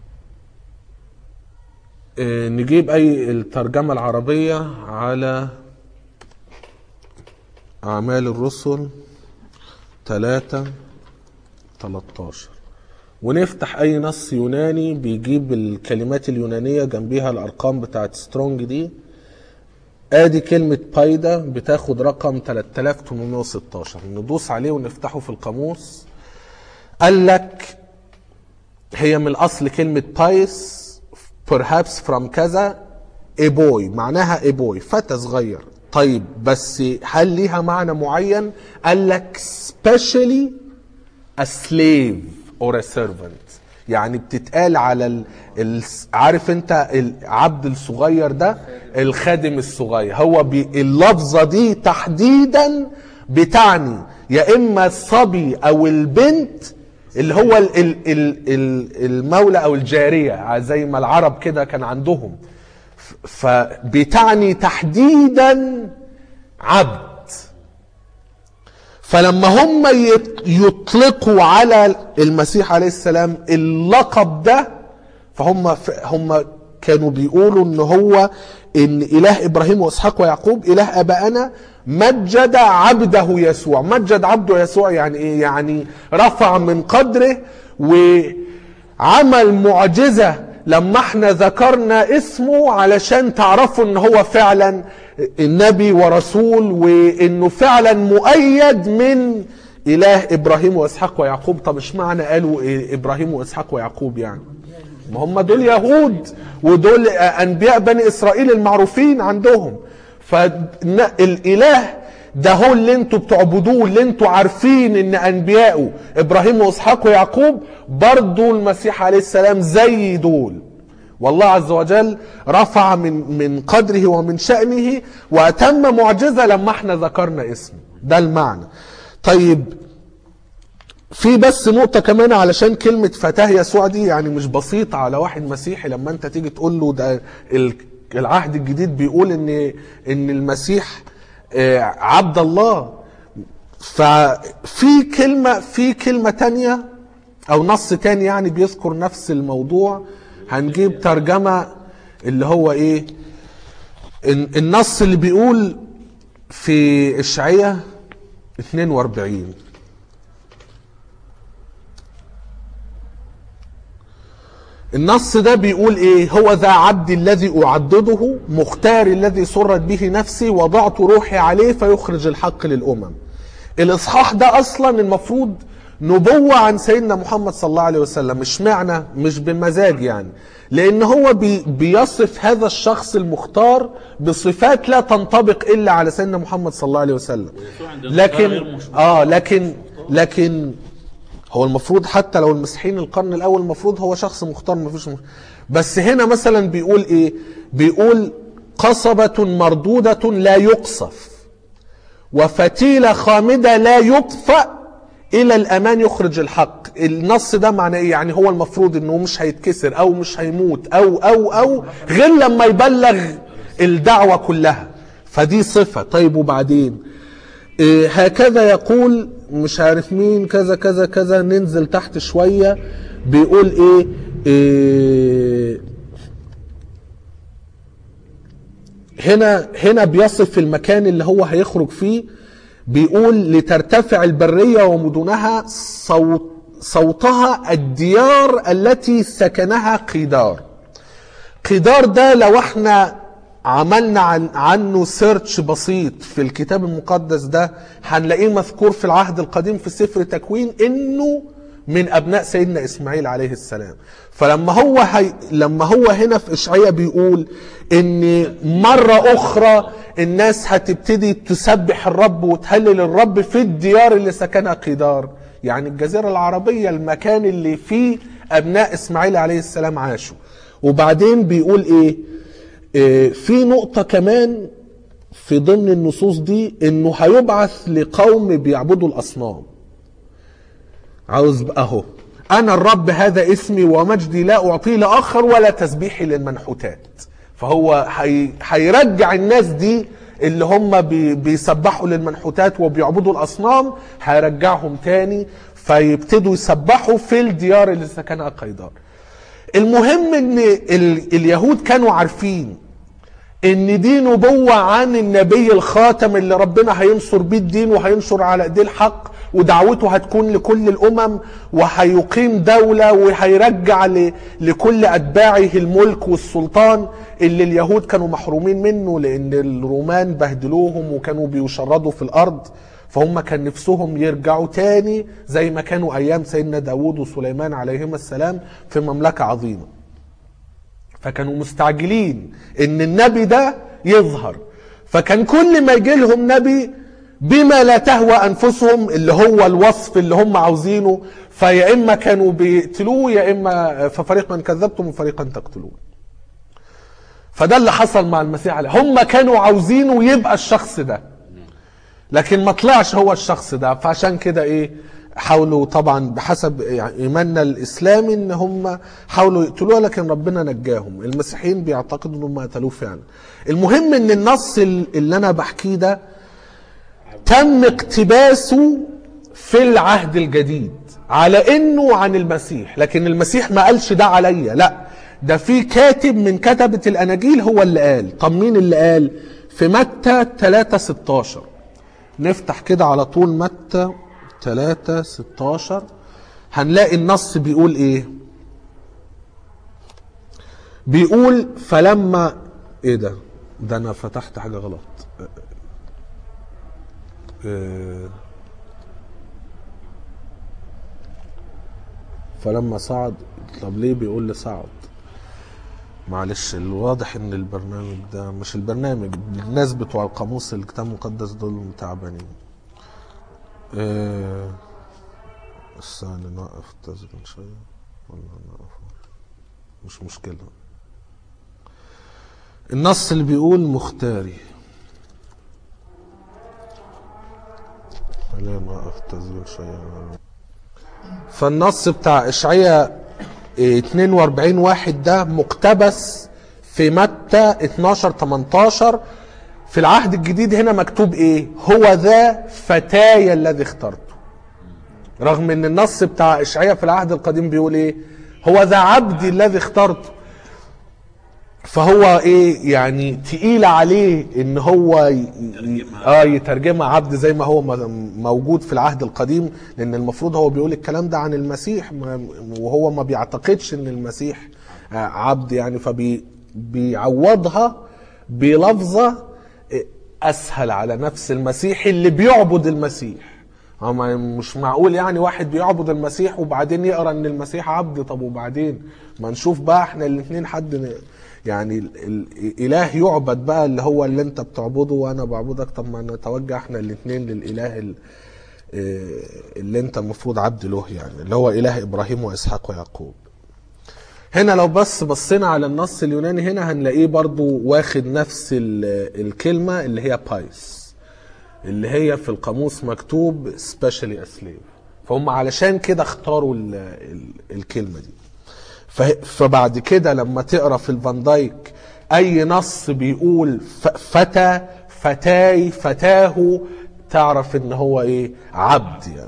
اه نجيب اي الترجمة العربية على أعمال الرسل 3 13 ونفتح أي نص يوناني بيجيب الكلمات اليونانية جنبيها الأرقام بتاعت سترونج دي ادي كلمة بايدا بتاخد رقم 3816 ندوس عليه ونفتحه في القاموس قال لك هي من الاصل كلمة بايس perhaps from كذا ايبوي معناها ايبوي فتى صغير طيب بس هل ليها معنى معين قال لك specially a slave or a servant يعني بتتقال على ال... ال... عارف انت العبد الصغير ده الخادم الصغير هو بي... اللفظة دي تحديدا بتعني يا اما الصبي او البنت اللي هو ال... ال... ال... ال- المولى او الجارية زي ما العرب كده كان عندهم ف- فبتعني تحديدا عبد فلما هم يط- يطلقوا على المسيح عليه السلام اللقب ده فهم ف- هم كانوا بيقولوا ان هو ان اله ابراهيم واسحاق ويعقوب اله ابائنا مجد عبده يسوع مجد عبده يسوع يعني ايه يعني رفع من قدره وعمل معجزه لما احنا ذكرنا اسمه علشان تعرفوا ان هو فعلا النبي ورسول وانه فعلا مؤيد من اله ابراهيم واسحاق ويعقوب طب اشمعنى قالوا إيه ابراهيم واسحاق ويعقوب يعني ما هم دول يهود ودول انبياء بني اسرائيل المعروفين عندهم فالاله ده هو اللي انتوا بتعبدوه اللي انتوا عارفين ان انبياءه ابراهيم واسحاق ويعقوب برضو المسيح عليه السلام زي دول والله عز وجل رفع من من قدره ومن شأنه وأتم معجزة لما احنا ذكرنا اسمه ده المعنى طيب في بس نقطة كمان علشان كلمة فتاه يسوع دي يعني مش بسيطة على واحد مسيحي لما انت تيجي تقول له ده ال- العهد الجديد بيقول ان ان المسيح آه، عبد الله ففي كلمة في كلمة تانية او نص تاني يعني بيذكر نفس الموضوع هنجيب ترجمة اللي هو ايه الن- النص اللي بيقول في اشعياء 42 النص ده بيقول ايه هو ذا عبدي الذي اعدده مختاري الذي سرت به نفسي وضعت روحي عليه فيخرج الحق للامم الاصحاح ده اصلا المفروض نبوة عن سيدنا محمد صلى الله عليه وسلم مش معنى مش بمزاج يعني لان هو بي بيصف هذا الشخص المختار بصفات لا تنطبق الا على سيدنا محمد صلى الله عليه وسلم ويسوع عند المختار لكن غير مشبه. اه لكن لكن هو المفروض حتى لو المسيحيين القرن الاول المفروض هو شخص مختار ما فيش مش... بس هنا مثلا بيقول ايه بيقول قصبة مردودة لا يقصف وفتيلة خامدة لا يطفأ إلى الأمان يخرج الحق النص ده معناه إيه يعني هو المفروض إنه مش هيتكسر أو مش هيموت أو أو أو غير لما يبلغ الدعوة كلها فدي صفة طيب وبعدين إيه هكذا يقول مش عارف مين كذا كذا كذا ننزل تحت شوية بيقول ايه, إيه هنا هنا بيصف المكان اللي هو هيخرج فيه بيقول لترتفع البرية ومدنها صوت صوتها الديار التي سكنها قيدار قيدار ده لو احنا عملنا عن عنه سيرش بسيط في الكتاب المقدس ده هنلاقيه مذكور في العهد القديم في سفر تكوين انه من ابناء سيدنا اسماعيل عليه السلام فلما هو هي لما هو هنا في اشعياء بيقول ان مره اخرى الناس هتبتدي تسبح الرب وتهلل الرب في الديار اللي سكنها قيدار يعني الجزيره العربيه المكان اللي فيه ابناء اسماعيل عليه السلام عاشوا وبعدين بيقول ايه إيه، في نقطة كمان في ضمن النصوص دي انه هيبعث لقوم بيعبدوا الاصنام عاوز بقى اهو انا الرب هذا اسمي ومجدي لا اعطيه لاخر ولا تسبيحي للمنحوتات فهو هي- هيرجع الناس دي اللي هم بي- بيسبحوا للمنحوتات وبيعبدوا الاصنام هيرجعهم تاني فيبتدوا يسبحوا في الديار اللي سكنها قيدار المهم ان ال- اليهود كانوا عارفين ان دي نبوة عن النبي الخاتم اللي ربنا هينصر بيه الدين وهينصر على ايديه الحق ودعوته هتكون لكل الامم وهيقيم دولة وهيرجع ل- لكل اتباعه الملك والسلطان اللي اليهود كانوا محرومين منه لان الرومان بهدلوهم وكانوا بيشردوا في الارض فهم كان نفسهم يرجعوا تاني زي ما كانوا ايام سيدنا داود وسليمان عليهما السلام في مملكة عظيمة فكانوا مستعجلين ان النبي ده يظهر فكان كل ما يجي لهم نبي بما لا تهوى انفسهم اللي هو الوصف اللي هم عاوزينه فيا اما كانوا بيقتلوه يا اما ففريقا كذبتم وفريقا تقتلون فده اللي حصل مع المسيح عليه هم كانوا عاوزينه يبقى الشخص ده لكن ما طلعش هو الشخص ده فعشان كده ايه حاولوا طبعا بحسب يعني ايماننا الاسلامي ان هم حاولوا يقتلوه لكن ربنا نجاهم المسيحيين بيعتقدوا ان هم قتلوه فعلا المهم ان النص اللي انا بحكيه ده تم اقتباسه في العهد الجديد على انه عن المسيح لكن المسيح ما قالش ده عليا لا ده في كاتب من كتبة الاناجيل هو اللي قال طب مين اللي قال في متى 3 16 نفتح كده على طول متى 3 16 هنلاقي النص بيقول ايه بيقول فلما ايه ده ده انا فتحت حاجه غلط آه، فلما صعد طب ليه بيقول لي صعد معلش الواضح ان البرنامج ده مش البرنامج الناس بتوع القاموس الكتاب المقدس دول تعبانين آه، استنى نوقف التسجيل شوية ولا نوقفه مش مشكلة النص اللي بيقول مختاري خلينا نوقف التسجيل شوية فالنص بتاع اشعياء إيه، 42 واحد ده مقتبس في متى 12 18 في العهد الجديد هنا مكتوب ايه هو ذا فتاي الذي اخترته رغم ان النص بتاع اشعياء في العهد القديم بيقول ايه هو ذا عبدي الذي اخترته فهو ايه يعني تقيل عليه ان هو ي- ي- اه يترجمها عبد زي ما هو م- موجود في العهد القديم لان المفروض هو بيقول الكلام ده عن المسيح ما- وهو ما بيعتقدش ان المسيح آه، عبد يعني فبي بيعوضها بلفظه اسهل على نفس المسيح اللي بيعبد المسيح هو ما- مش معقول يعني واحد بيعبد المسيح وبعدين يقرا ان المسيح عبد طب وبعدين ما نشوف بقى احنا الاثنين حد ن- يعني ال- ال- الاله يعبد بقى اللي هو اللي انت بتعبده وانا بعبدك طب ما نتوجه احنا الاثنين للاله ال- آه، اللي انت المفروض عبد له يعني اللي هو اله ابراهيم واسحاق ويعقوب هنا لو بس بصينا على النص اليوناني هنا هنلاقيه برضو واخد نفس ال- الكلمة اللي هي بايس اللي هي في القاموس مكتوب سبيشالي اسليف فهم علشان كده اختاروا ال ال الكلمة دي ف- فبعد كده لما تقرا في الفان دايك اي نص بيقول ف- فتى فتاي فتاه تعرف ان هو ايه عبد يعني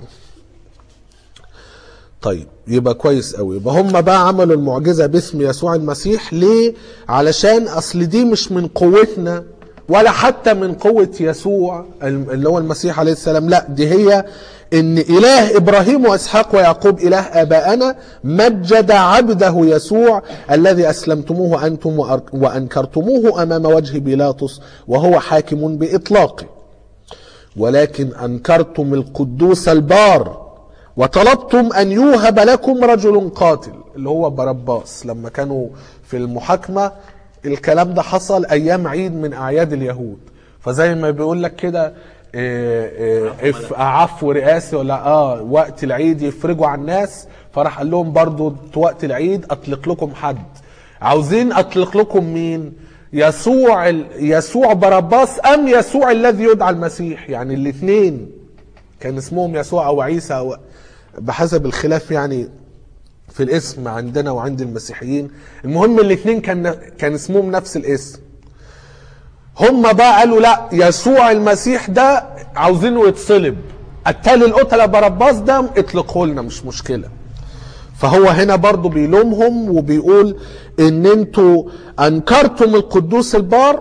طيب يبقى كويس قوي يبقى هم بقى عملوا المعجزه باسم يسوع المسيح ليه علشان اصل دي مش من قوتنا ولا حتى من قوه يسوع اللي هو المسيح عليه السلام لا دي هي ان اله ابراهيم واسحاق ويعقوب اله ابائنا مجد عبده يسوع الذي اسلمتموه انتم وأر- وانكرتموه امام وجه بيلاطس وهو حاكم باطلاقه ولكن انكرتم القدوس البار وطلبتم ان يوهب لكم رجل قاتل اللي هو برباس لما كانوا في المحاكمه الكلام ده حصل ايام عيد من اعياد اليهود فزي ما بيقول لك كده إيه إيه اف- عفو رئاسي ولا اه وقت العيد يفرجوا على الناس فراح قال لهم برضو وقت العيد اطلق لكم حد عاوزين اطلق لكم مين يسوع ال- يسوع برباس ام يسوع الذي يدعى المسيح يعني الاثنين كان اسمهم يسوع او عيسى أو بحسب الخلاف يعني في الاسم عندنا وعند المسيحيين المهم الاثنين كان كان اسمهم نفس الاسم هم بقى قالوا لا يسوع المسيح ده عاوزينه يتصلب التالي القتله برباس ده اطلقه لنا مش مشكله فهو هنا برضو بيلومهم وبيقول ان انتوا انكرتم القدوس البار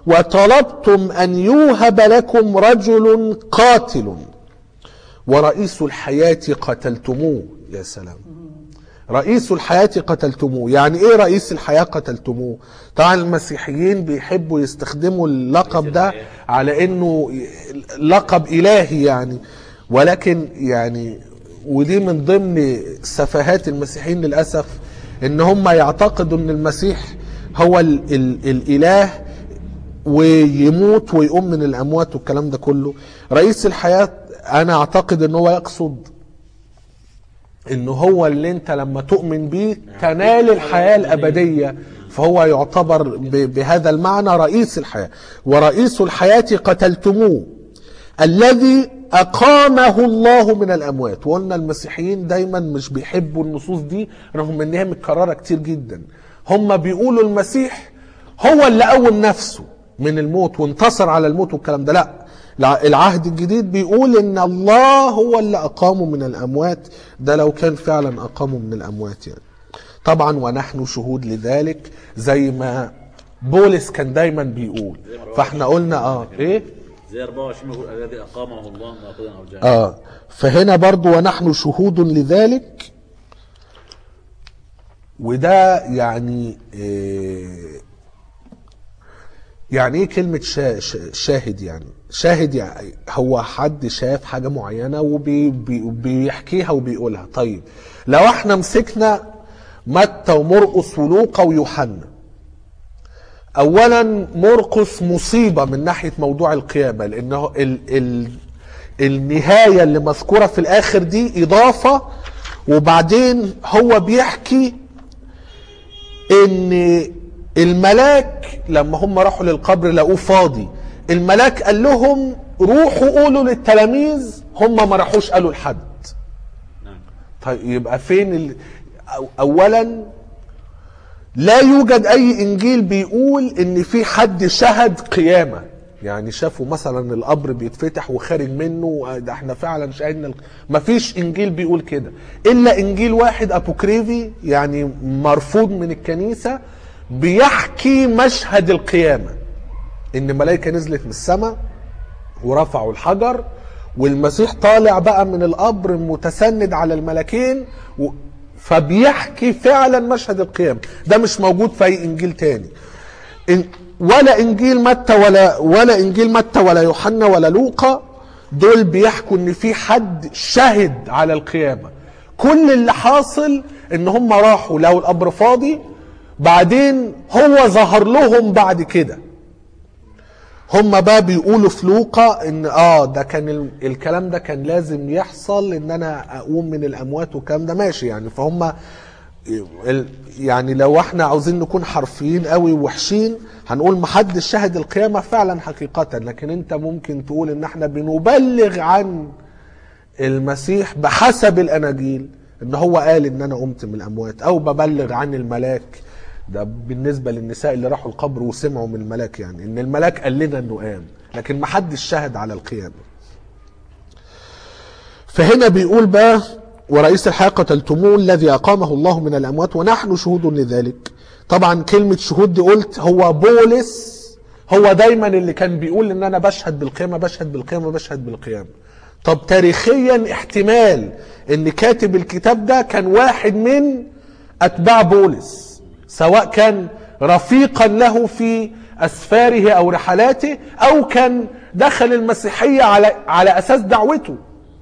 وطلبتم أن يوهب لكم رجل قاتل ورئيس الحياة قتلتموه يا سلام رئيس الحياة قتلتموه يعني ايه رئيس الحياة قتلتموه طبعا المسيحيين بيحبوا يستخدموا اللقب ده على انه لقب الهي يعني ولكن يعني ودي من ضمن سفاهات المسيحيين للأسف ان هم يعتقدوا ان المسيح هو ال ال الاله ويموت ويقوم من الاموات والكلام ده كله رئيس الحياة انا اعتقد ان هو يقصد ان هو اللي انت لما تؤمن بيه تنال الحياة الابدية فهو يعتبر ب- بهذا المعنى رئيس الحياة ورئيس الحياة قتلتموه الذي أقامه الله من الأموات وقلنا المسيحيين دايما مش بيحبوا النصوص دي رغم إنها متكررة كتير جدا هم بيقولوا المسيح هو اللي قوم نفسه من الموت وانتصر على الموت والكلام ده لا الع- العهد الجديد بيقول ان الله هو اللي اقامه من الاموات ده لو كان فعلا اقامه من الاموات يعني طبعا ونحن شهود لذلك زي ما بولس كان دايما بيقول فاحنا قلنا اه ايه زي 24 يقول الذي اقامه الله ناقضا او جاهلا اه فهنا برضو ونحن شهود لذلك وده يعني إيه يعني ايه كلمة شا شا- شاهد يعني شاهد يعني هو حد شاف حاجة معينة وبيحكيها وبيقولها طيب لو احنا مسكنا متى ومرقس ولوقا ويوحنا اولا مرقس مصيبه من ناحيه موضوع القيامه لانه ال ال النهايه اللي مذكوره في الاخر دي اضافه وبعدين هو بيحكي ان الملاك لما هم راحوا للقبر لقوه فاضي الملاك قال لهم روحوا قولوا للتلاميذ هم ما راحوش قالوا لحد نعم طيب يبقى فين ال... أو- اولا لا يوجد اي انجيل بيقول ان في حد شهد قيامه يعني شافوا مثلا القبر بيتفتح وخارج منه ده احنا فعلا شاهدنا الق- مفيش انجيل بيقول كده الا انجيل واحد ابوكريفي يعني مرفوض من الكنيسه بيحكي مشهد القيامه ان ملائكه نزلت من السماء ورفعوا الحجر والمسيح طالع بقى من القبر متسند على الملكين و... فبيحكي فعلا مشهد القيامة ده مش موجود في اي انجيل تاني إن... ولا انجيل متى ولا ولا انجيل متى ولا يوحنا ولا لوقا دول بيحكوا ان في حد شهد على القيامة كل اللي حاصل ان هم راحوا لو القبر فاضي بعدين هو ظهر لهم بعد كده هم بقى بيقولوا في لوقا ان اه ده كان ال- الكلام ده كان لازم يحصل ان انا اقوم من الاموات والكلام ده ماشي يعني فهم ال- يعني لو احنا عاوزين نكون حرفيين قوي ووحشين هنقول محدش شهد القيامة فعلا حقيقة لكن انت ممكن تقول ان احنا بنبلغ عن المسيح بحسب الاناجيل ان هو قال ان انا قمت من الاموات او ببلغ عن الملاك ده بالنسبه للنساء اللي راحوا القبر وسمعوا من الملاك يعني ان الملاك قال لنا انه قام لكن ما حدش شهد على القيامه فهنا بيقول بقى ورئيس الحياة قتلتموه الذي أقامه الله من الأموات ونحن شهود لذلك طبعا كلمة شهود دي قلت هو بولس هو دايما اللي كان بيقول ان انا بشهد بالقيامة بشهد بالقيامة بشهد بالقيامة طب تاريخيا احتمال ان كاتب الكتاب ده كان واحد من اتباع بولس سواء كان رفيقا له في اسفاره او رحلاته او كان دخل المسيحية على على اساس دعوته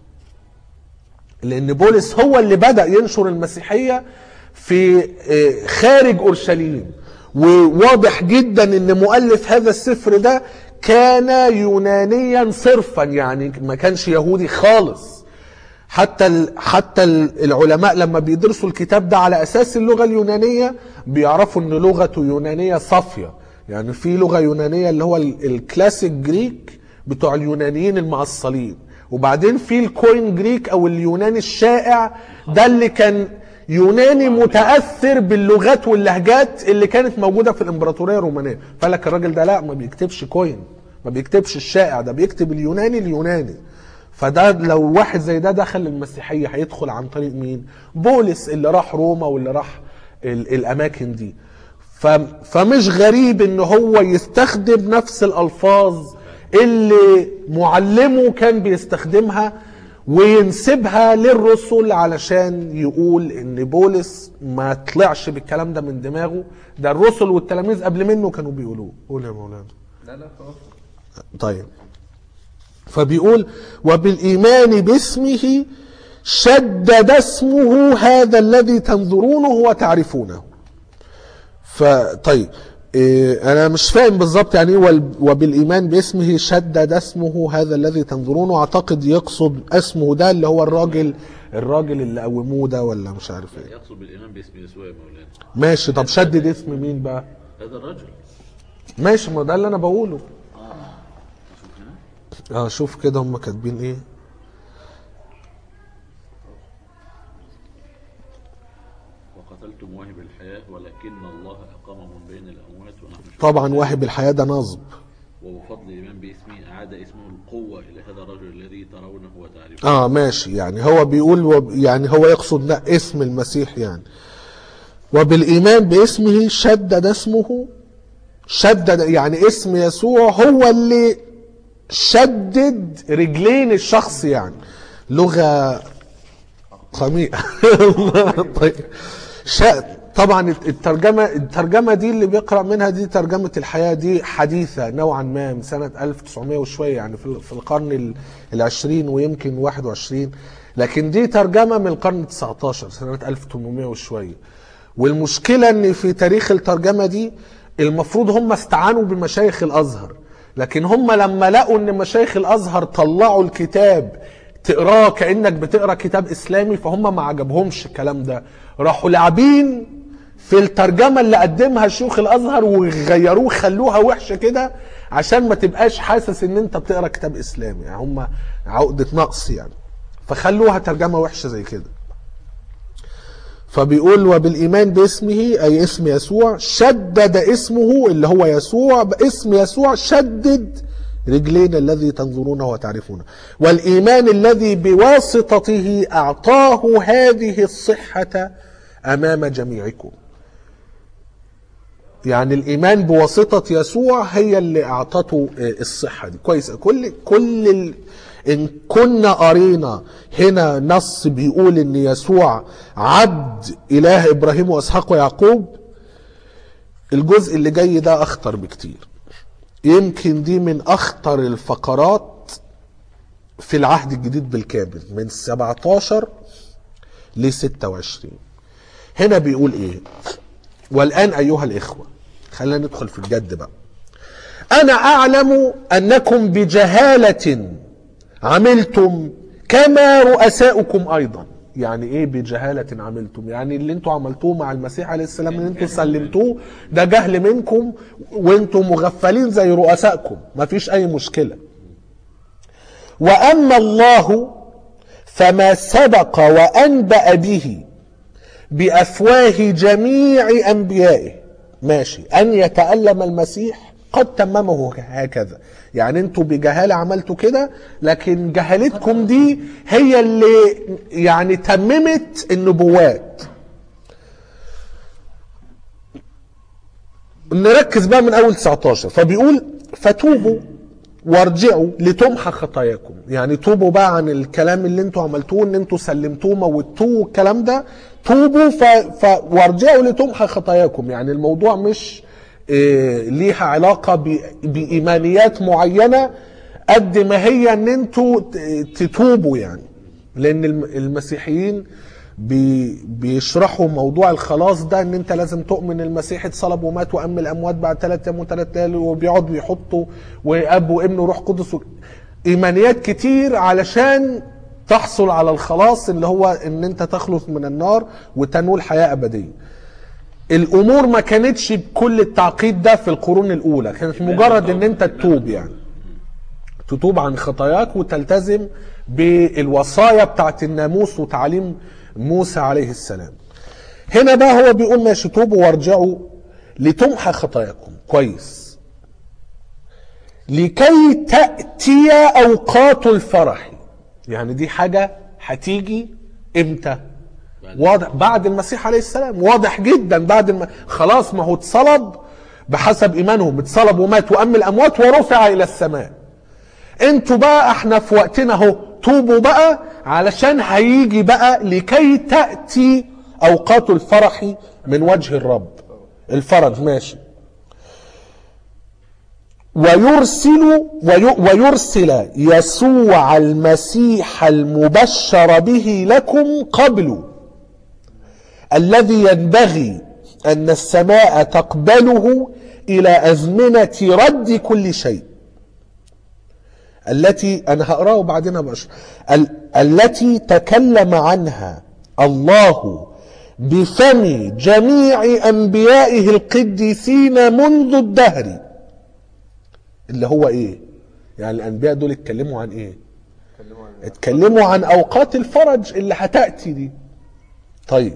لان بولس هو اللي بدا ينشر المسيحيه في آه، خارج اورشليم وواضح جدا ان مؤلف هذا السفر ده كان يونانيا صرفا يعني ما كانش يهودي خالص حتى ال- حتى ال- العلماء لما بيدرسوا الكتاب ده على اساس اللغه اليونانيه بيعرفوا ان لغته يونانيه صافيه يعني في لغه يونانيه اللي هو ال- الكلاسيك جريك بتوع اليونانيين المعصلين وبعدين في الكوين جريك او اليوناني الشائع ده اللي كان يوناني متاثر باللغات واللهجات اللي كانت موجوده في الامبراطوريه الرومانيه فقال لك الراجل ده لا ما بيكتبش كوين ما بيكتبش الشائع ده بيكتب اليوناني اليوناني فده لو واحد زي ده دخل المسيحيه هيدخل عن طريق مين بولس اللي راح روما واللي راح ال- الاماكن دي ف... فمش غريب ان هو يستخدم نفس الالفاظ اللي معلمه كان بيستخدمها وينسبها للرسل علشان يقول ان بولس ما طلعش بالكلام ده من دماغه ده الرسل والتلاميذ قبل منه كانوا بيقولوه قول يا مولانا لا لا خلاص طيب فبيقول وبالإيمان باسمه شدد اسمه هذا الذي تنظرونه وتعرفونه فطيب إيه انا مش فاهم بالظبط يعني ايه وال- وبالايمان باسمه شدد اسمه هذا الذي تنظرونه اعتقد يقصد اسمه ده اللي هو الراجل الراجل اللي قوموه ده ولا مش عارف ايه يقصد بالايمان باسم يسوع يا مولانا ماشي طب شدد اسم مين بقى هذا الرجل ماشي ما ده اللي انا بقوله شوف هنا اه شوف كده هم كاتبين ايه وقتلتم واهب الحياه ولكن الله اقامه من بين الاموات ونحن شهداء. طبعا واهب الحياه ده نصب وبفضل الايمان باسمه اعاد اسمه القوه الى هذا الرجل الذي ترونه وتعرفونه اه ماشي يعني هو بيقول وب يعني هو يقصد لا اسم المسيح يعني وبالايمان باسمه شدد اسمه شدد يعني اسم يسوع هو اللي شدد رجلين الشخص يعني لغه قميئه طيب شا طبعا الترجمه الترجمه دي اللي بيقرا منها دي ترجمه الحياه دي حديثه نوعا ما من سنه 1900 وشويه يعني في في القرن ال- العشرين ويمكن 21 لكن دي ترجمه من القرن 19 سنه 1800 وشويه والمشكله ان في تاريخ الترجمه دي المفروض هم استعانوا بمشايخ الازهر لكن هم لما لقوا ان مشايخ الازهر طلعوا الكتاب تقراه كانك بتقرا كتاب اسلامي فهم ما عجبهمش الكلام ده راحوا لاعبين في الترجمه اللي قدمها شيوخ الازهر وغيروه خلوها وحشه كده عشان ما تبقاش حاسس ان انت بتقرا كتاب اسلامي يعني هم عقده نقص يعني فخلوها ترجمه وحشه زي كده فبيقول وبالايمان باسمه اي اسم يسوع شدد اسمه اللي هو يسوع باسم يسوع شدد رجلين الذي تنظرونه وتعرفونه والايمان الذي بواسطته اعطاه هذه الصحه امام جميعكم يعني الايمان بواسطه يسوع هي اللي اعطته آه، الصحه دي كويس كل كل ال... ان كنا قرينا هنا نص بيقول ان يسوع عبد اله ابراهيم واسحاق ويعقوب الجزء اللي جاي ده اخطر بكتير يمكن دي من اخطر الفقرات في العهد الجديد بالكامل من 17 ل 26 هنا بيقول ايه والآن أيها الإخوة خلينا ندخل في الجد بقى أنا أعلم أنكم بجهالة عملتم كما رؤساؤكم أيضا يعني ايه بجهالة عملتم يعني اللي انتوا عملتوه مع المسيح عليه السلام اللي انتوا سلمتوه ده جهل منكم وانتوا مغفلين زي رؤسائكم مفيش اي مشكلة واما الله فما سبق وانبأ به بافواه جميع انبيائه ماشي ان يتالم المسيح قد تممه هكذا يعني انتوا بجهاله عملتوا كده لكن جهالتكم دي هي اللي يعني تممت النبوات نركز بقى من اول 19 فبيقول فتوبوا وارجعوا لتمحى خطاياكم يعني توبوا بقى عن الكلام اللي انتوا عملتوه ان انتوا سلمتوه موتوه والكلام ده توبوا ف... ف... وارجعوا لتمحى خطاياكم يعني الموضوع مش إيه ليها علاقة ب... بإيمانيات معينة قد ما هي ان انتوا ت- تتوبوا يعني لان الم- المسيحيين بي بيشرحوا موضوع الخلاص ده ان انت لازم تؤمن المسيح اتصلب ومات وام الاموات بعد ثلاث ايام وثلاث ليالي وبيقعدوا يحطوا واب وابن وروح قدس و- ايمانيات كتير علشان تحصل على الخلاص اللي هو ان انت تخلص من النار وتنول حياه ابديه. الامور ما كانتش بكل التعقيد ده في القرون الاولى كانت مجرد ان انت تتوب يعني تتوب عن خطاياك وتلتزم بالوصايا بتاعت الناموس وتعليم موسى عليه السلام هنا بقى هو بيقول ماشي توبوا وارجعوا لتمحى خطاياكم كويس لكي تأتي أوقات الفرح يعني دي حاجة هتيجي امتى واضح بعد المسيح عليه السلام واضح جدا بعد الم... خلاص ما هو اتصلب بحسب ايمانهم اتصلب ومات وام الاموات ورفع الى السماء انتوا بقى احنا في وقتنا اهو توبوا بقى علشان هيجي بقى لكي تأتي اوقات الفرح من وجه الرب الفرج ماشي ويرسل وي ويرسل يسوع المسيح المبشر به لكم قبل الذي ينبغي ان السماء تقبله الى ازمنه رد كل شيء التي انا هقراه وبعدين بشر ال التي تكلم عنها الله بفم جميع انبيائه القديسين منذ الدهر اللي هو ايه يعني الانبياء دول اتكلموا عن ايه اتكلموا عن اوقات الفرج اللي هتاتي دي طيب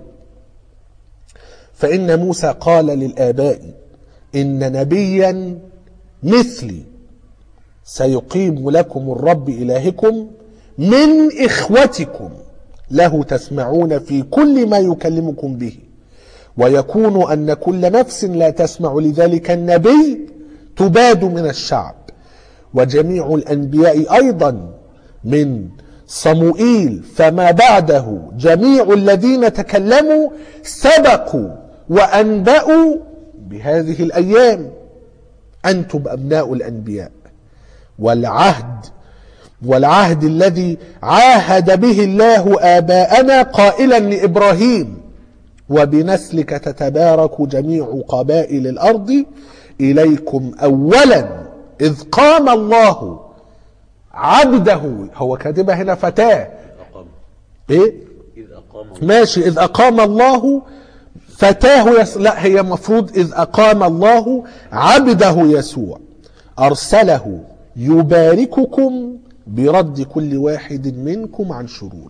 فان موسى قال للاباء ان نبيا مثلي سيقيم لكم الرب إلهكم من إخوتكم له تسمعون في كل ما يكلمكم به ويكون أن كل نفس لا تسمع لذلك النبي تباد من الشعب وجميع الأنبياء أيضا من صموئيل فما بعده جميع الذين تكلموا سبقوا وأنبأوا بهذه الأيام أنتم أبناء الأنبياء والعهد والعهد الذي عاهد به الله آباءنا قائلا لإبراهيم وبنسلك تتبارك جميع قبائل الأرض إليكم أولا إذ قام الله عبده هو كاتبها هنا فتاة أقام إيه إذ أقام ماشي إذ أقام الله فتاه يس... لا هي مفروض إذ أقام الله عبده يسوع أرسله يبارككم برد كل واحد منكم عن شرور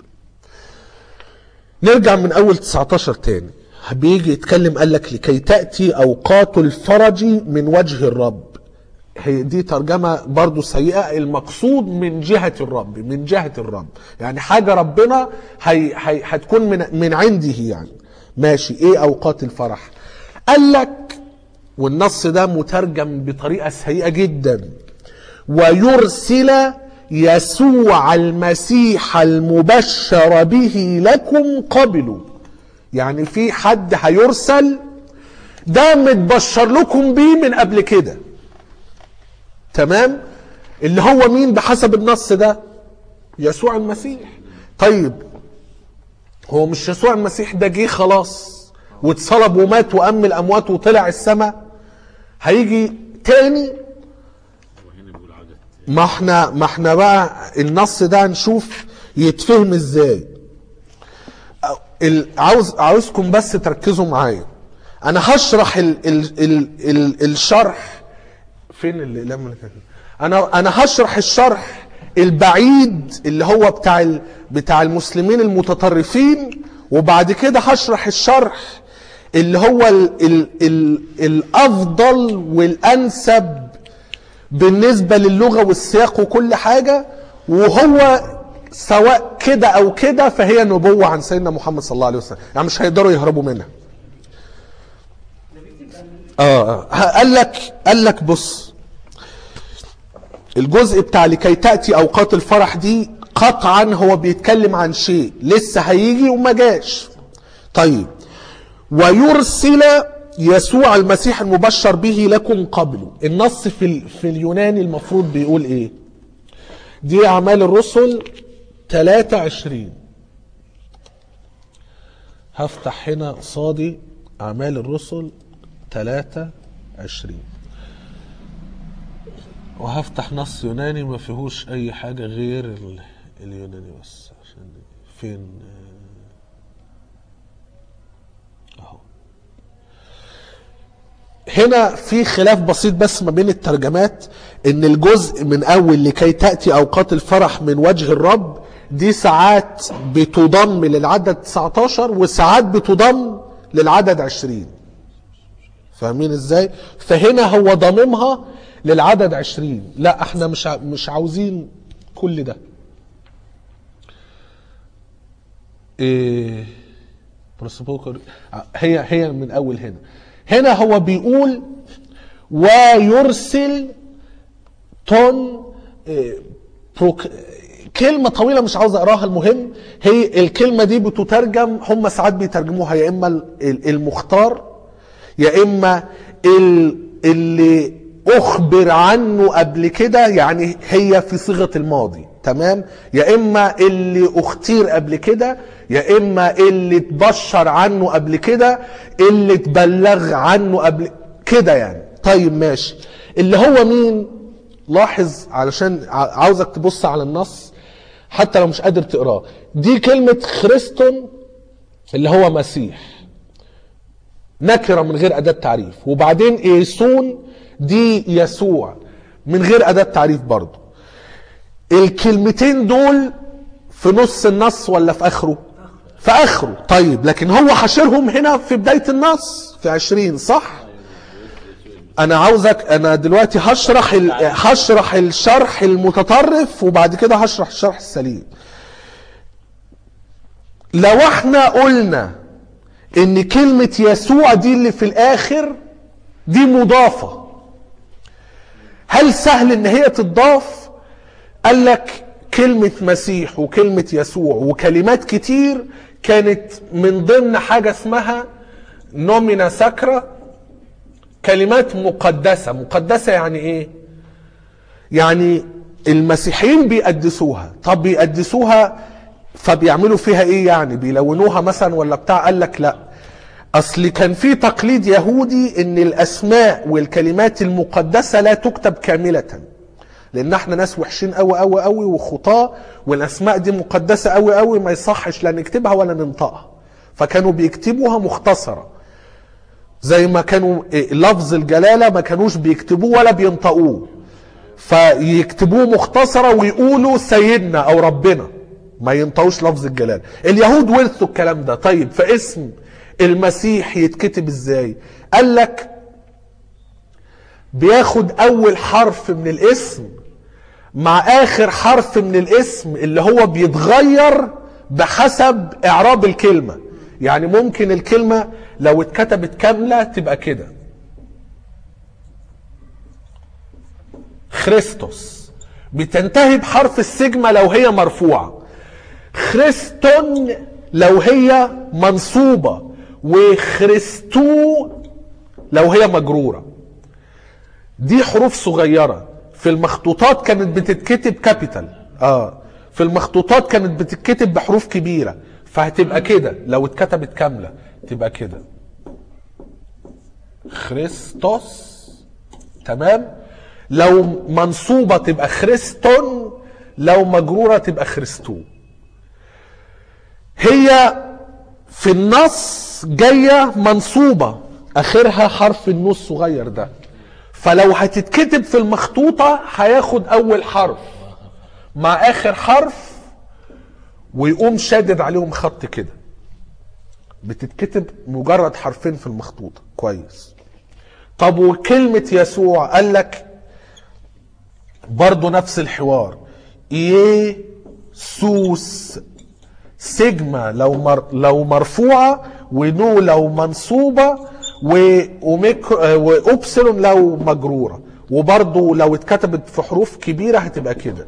نرجع من أول 19 تاني بيجي يتكلم قال لك لكي تأتي أوقات الفرج من وجه الرب هي دي ترجمة برضو سيئة المقصود من جهة الرب من جهة الرب يعني حاجة ربنا هي هي هتكون من من عنده يعني ماشي ايه اوقات الفرح قال لك والنص ده مترجم بطريقة سيئة جدا ويرسل يسوع المسيح المبشر به لكم قبل يعني في حد هيرسل ده متبشر لكم بيه من قبل كده تمام اللي هو مين بحسب النص ده يسوع المسيح طيب هو مش يسوع المسيح ده جه خلاص واتصلب ومات وأم الأموات وطلع السماء هيجي تاني وهنا بيقول عدد ما احنا ما احنا بقى النص ده نشوف يتفهم ازاي أو- ال- عاوز عاوزكم بس تركزوا معايا انا هشرح ال ال ال ال الشرح فين الاقلام اللي كان انا انا هشرح الشرح البعيد اللي هو بتاع ال بتاع المسلمين المتطرفين وبعد كده هشرح الشرح اللي هو ال ال ال الافضل والانسب بالنسبة للغة والسياق وكل حاجة وهو سواء كده أو كده فهي نبوة عن سيدنا محمد صلى الله عليه وسلم يعني مش هيقدروا يهربوا منها اه آه. قال لك قال لك بص الجزء بتاع لكي تأتي أوقات الفرح دي قطعا هو بيتكلم عن شيء لسه هيجي وما جاش طيب ويرسل يسوع المسيح المبشر به لكم قبله النص في, ال- في اليوناني المفروض بيقول ايه دي اعمال الرسل 23 هفتح هنا قصادي اعمال الرسل 23 وهفتح نص يوناني ما فيهوش اي حاجة غير ال- اليوناني بس عشان فين آه، اهو هنا في خلاف بسيط بس ما بين الترجمات ان الجزء من اول لكي تأتي اوقات الفرح من وجه الرب دي ساعات بتضم للعدد 19 وساعات بتضم للعدد 20 فاهمين ازاي فهنا هو ضممها للعدد 20 لا احنا مش ع- مش عاوزين كل ده إيه بروسبوكر هي هي من اول هنا هنا هو بيقول ويرسل تون آه، بروك... كلمة طويلة مش عاوز اقراها المهم هي الكلمة دي بتترجم هم ساعات بيترجموها يا اما ال- ال- المختار يا اما ال- اللي اخبر عنه قبل كده يعني هي في صيغه الماضي تمام يا اما اللي اختير قبل كده يا اما اللي اتبشر عنه قبل كده اللي اتبلغ عنه قبل كده يعني طيب ماشي اللي هو مين لاحظ علشان ع- عاوزك تبص على النص حتى لو مش قادر تقراه دي كلمه خريستون اللي هو مسيح نكره من غير اداه تعريف وبعدين ايسون دي يسوع من غير اداه تعريف برضه الكلمتين دول في نص النص ولا في اخره في اخره طيب لكن هو حاشرهم هنا في بدايه النص في عشرين صح انا عاوزك انا دلوقتي هشرح ال... هشرح الشرح المتطرف وبعد كده هشرح الشرح السليم لو احنا قلنا ان كلمة يسوع دي اللي في الاخر دي مضافة هل سهل ان هي تضاف قال لك كلمة مسيح وكلمة يسوع وكلمات كتير كانت من ضمن حاجة اسمها نومينا ساكرا كلمات مقدسة مقدسة يعني ايه يعني المسيحيين بيقدسوها طب بيقدسوها فبيعملوا فيها ايه يعني بيلونوها مثلا ولا بتاع قال لك لا اصل كان في تقليد يهودي ان الاسماء والكلمات المقدسه لا تكتب كامله لان احنا ناس وحشين قوي قوي قوي وخطاه والاسماء دي مقدسه قوي قوي ما يصحش لا نكتبها ولا ننطقها فكانوا بيكتبوها مختصره زي ما كانوا إيه، لفظ الجلاله ما كانوش بيكتبوه ولا بينطقوه فيكتبوه مختصره ويقولوا سيدنا او ربنا ما ينطقوش لفظ الجلال اليهود ورثوا الكلام ده طيب فاسم المسيح يتكتب ازاي قال لك بياخد اول حرف من الاسم مع اخر حرف من الاسم اللي هو بيتغير بحسب اعراب الكلمه يعني ممكن الكلمه لو اتكتبت كامله تبقى كده خريستوس بتنتهي بحرف السجمة لو هي مرفوعة خريستون لو هي منصوبة وخريستو لو هي مجرورة دي حروف صغيرة في المخطوطات كانت بتتكتب كابيتال اه في المخطوطات كانت بتتكتب بحروف كبيرة فهتبقى كده لو اتكتبت كاملة تبقى كده خريستوس تمام لو منصوبة تبقى خريستون لو مجرورة تبقى خريستو هي في النص جاية منصوبة اخرها حرف النون الصغير ده فلو هتتكتب في المخطوطة هياخد اول حرف مع اخر حرف ويقوم شادد عليهم خط كده بتتكتب مجرد حرفين في المخطوطة كويس طب وكلمة يسوع قال لك برضو نفس الحوار يسوس سيجما لو مر لو مرفوعة ونو لو منصوبة وأوميكرو وأوبسلون لو مجرورة وبرضو لو اتكتبت في حروف كبيرة هتبقى كده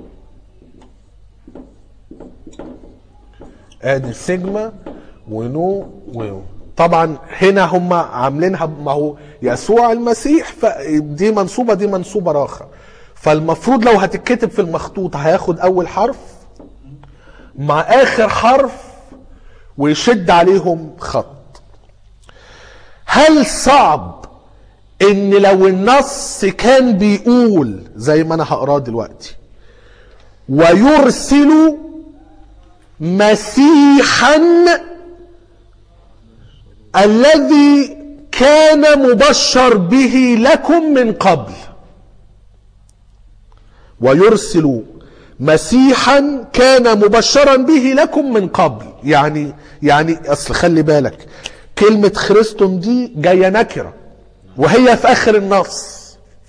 ادي سيجما ونو و طبعا هنا هم عاملينها ما هو يسوع المسيح فدي منصوبه دي منصوبه راخه فالمفروض لو هتتكتب في المخطوط هياخد اول حرف مع اخر حرف ويشد عليهم خط هل صعب ان لو النص كان بيقول زي ما انا هقراه دلوقتي ويرسل مسيحا الذي كان مبشر به لكم من قبل ويرسل مسيحا كان مبشرا به لكم من قبل يعني يعني اصل خلي بالك كلمة خريستون دي جاية نكرة وهي في اخر النص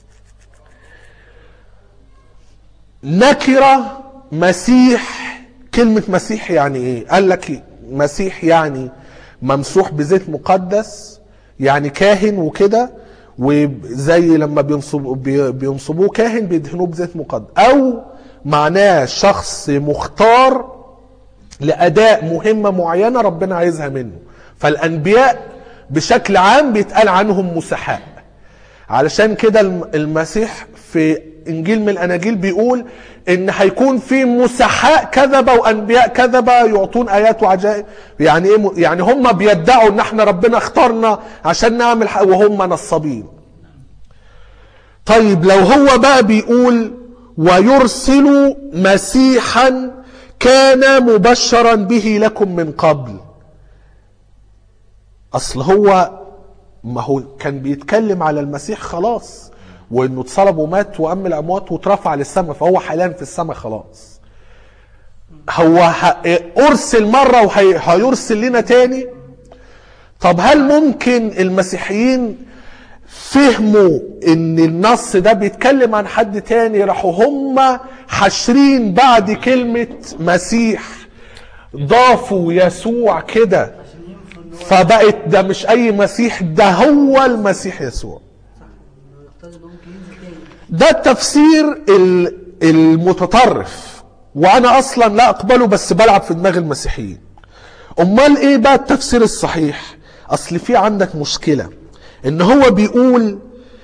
نكرة مسيح كلمة مسيح يعني ايه قال لك مسيح يعني ممسوح بزيت مقدس يعني كاهن وكده وزي لما بينصب بي- بينصبوه كاهن بيدهنوه بزيت مقدس او معناه شخص مختار لاداء مهمه معينه ربنا عايزها منه فالانبياء بشكل عام بيتقال عنهم مسحاء علشان كده الم- المسيح في انجيل من الاناجيل بيقول ان هيكون في مسحاء كذبه وانبياء كذبه يعطون ايات وعجائب يعني ايه م- يعني هم بيدعوا ان احنا ربنا اختارنا عشان نعمل حق وهم نصابين طيب لو هو بقى بيقول ويرسل مسيحا كان مبشرا به لكم من قبل اصل هو ما هو كان بيتكلم على المسيح خلاص وانه اتصلب ومات وام الاموات واترفع للسماء فهو حاليا في السماء خلاص هو ه- ارسل مره وهيرسل لنا تاني طب هل ممكن المسيحيين فهموا ان النص ده بيتكلم عن حد تاني راحوا هم حاشرين بعد كلمة مسيح ضافوا يسوع كده عشان ينفوا ان هو فبقت ده مش اي مسيح ده هو المسيح يسوع إنه يقتضي انه ممكن ينزل تاني ده التفسير ال- المتطرف وانا اصلا لا اقبله بس بلعب في دماغ المسيحيين امال ايه بقى التفسير الصحيح اصل في عندك مشكلة ان هو بيقول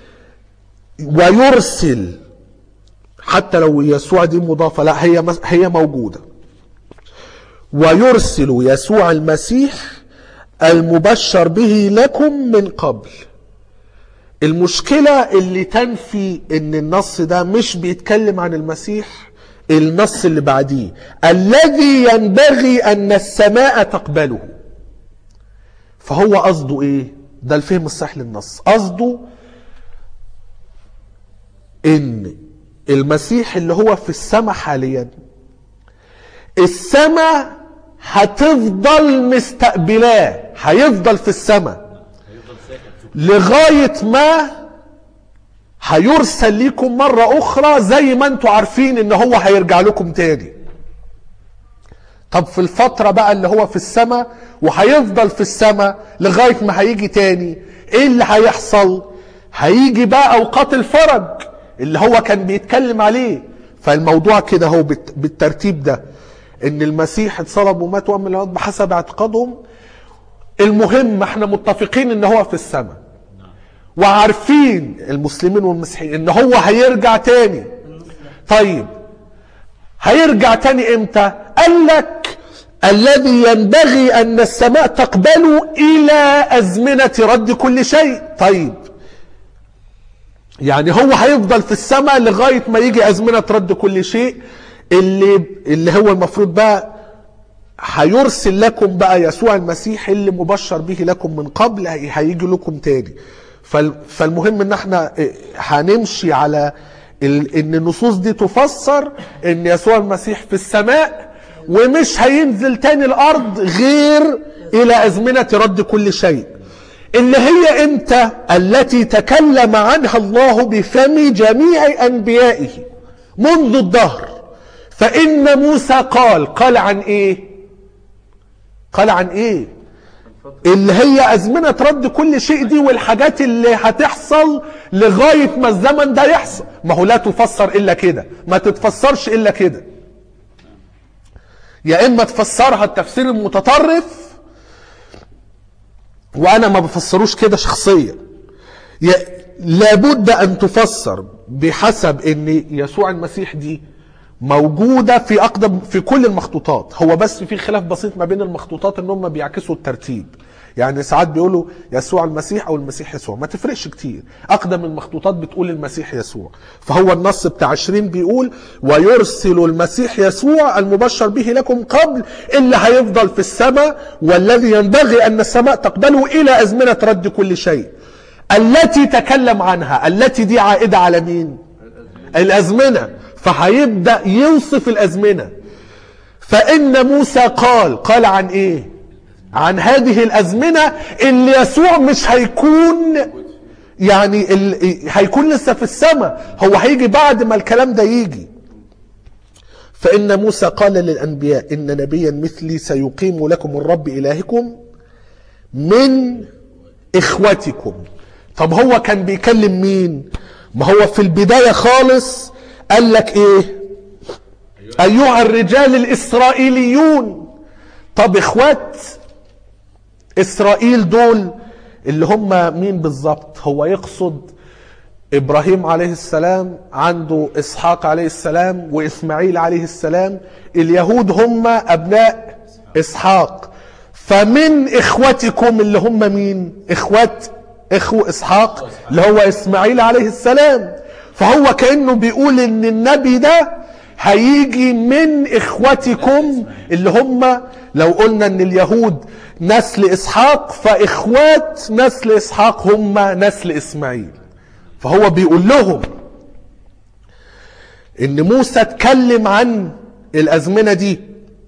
ويرسل حتى لو يسوع دي مضافة لا هي مس- هي موجودة ويرسل يسوع المسيح المبشر به لكم من قبل المشكلة اللي تنفي ان النص ده مش بيتكلم عن المسيح النص اللي بعديه الذي ينبغي ان السماء تقبله فهو قصده ايه ده الفهم الصحيح للنص قصده ان المسيح اللي هو في السماء حاليا السماء هتفضل مستقبلاه هيفضل في السماء لغاية ما هيرسل ليكم مرة أخرى زي ما انتوا عارفين ان هو هيرجع لكم تاني طب في الفترة بقى اللي هو في السماء وهيفضل في السماء لغاية ما هيجي تاني ايه اللي هيحصل هيجي بقى اوقات الفرج اللي هو كان بيتكلم عليه فالموضوع كده هو بالت- بالترتيب ده ان المسيح اتصلب ومات وام الأرض بحسب اعتقادهم المهم احنا متفقين ان هو في السماء وعارفين المسلمين والمسيحيين ان هو هيرجع تاني طيب هيرجع تاني امتى قال لك الذي ينبغي ان السماء تقبله الى ازمنه رد كل شيء طيب يعني هو هيفضل في السماء لغايه ما يجي ازمنه رد كل شيء اللي اللي هو المفروض بقى هيرسل لكم بقى يسوع المسيح اللي مبشر به لكم من قبل هي- هيجي لكم تاني فال- فالمهم ان احنا اه، هنمشي على ال- ان النصوص دي تفسر ان يسوع المسيح في السماء ومش هينزل تاني الارض غير الى ازمنة رد كل شيء اللي هي امتى التي تكلم عنها الله بفم جميع انبيائه منذ الدهر فان موسى قال قال عن ايه قال عن ايه اللي هي ازمنه رد كل شيء دي والحاجات اللي هتحصل لغايه ما الزمن ده يحصل ما هو لا تفسر الا كده ما تتفسرش الا كده يا اما تفسرها التفسير المتطرف وانا ما بفسروش كده شخصيا يا- لابد ان تفسر بحسب ان يسوع المسيح دي موجوده في اقدم في كل المخطوطات هو بس في خلاف بسيط ما بين المخطوطات ان هم بيعكسوا الترتيب يعني ساعات بيقولوا يسوع المسيح او المسيح يسوع ما تفرقش كتير اقدم المخطوطات بتقول المسيح يسوع فهو النص بتاع 20 بيقول ويرسل المسيح يسوع المبشر به لكم قبل اللي هيفضل في السماء والذي ينبغي ان السماء تقبله الى ازمنه رد كل شيء التي تكلم عنها التي دي عائده على مين الازمنه فهيبدا يوصف الازمنه فان موسى قال قال عن ايه عن هذه الازمنه اللي يسوع مش هيكون يعني ال... هيكون لسه في السماء هو هيجي بعد ما الكلام ده يجي فإن موسى قال للأنبياء إن نبيا مثلي سيقيم لكم الرب إلهكم من اخوتكم طب هو كان بيكلم مين ما هو في البداية خالص قال لك ايه ايها الرجال الاسرائيليون طب اخوات اسرائيل دول اللي هم مين بالظبط هو يقصد ابراهيم عليه السلام عنده اسحاق عليه السلام واسماعيل عليه السلام اليهود هم ابناء اسحاق فمن اخوتكم اللي هم مين اخوات اخو اسحاق اللي هو اسماعيل عليه السلام فهو كانه بيقول ان النبي ده هيجي من اخوتكم اللي هم لو قلنا ان اليهود نسل اسحاق فاخوات نسل اسحاق هم نسل اسماعيل فهو بيقول لهم ان موسى اتكلم عن الازمنه دي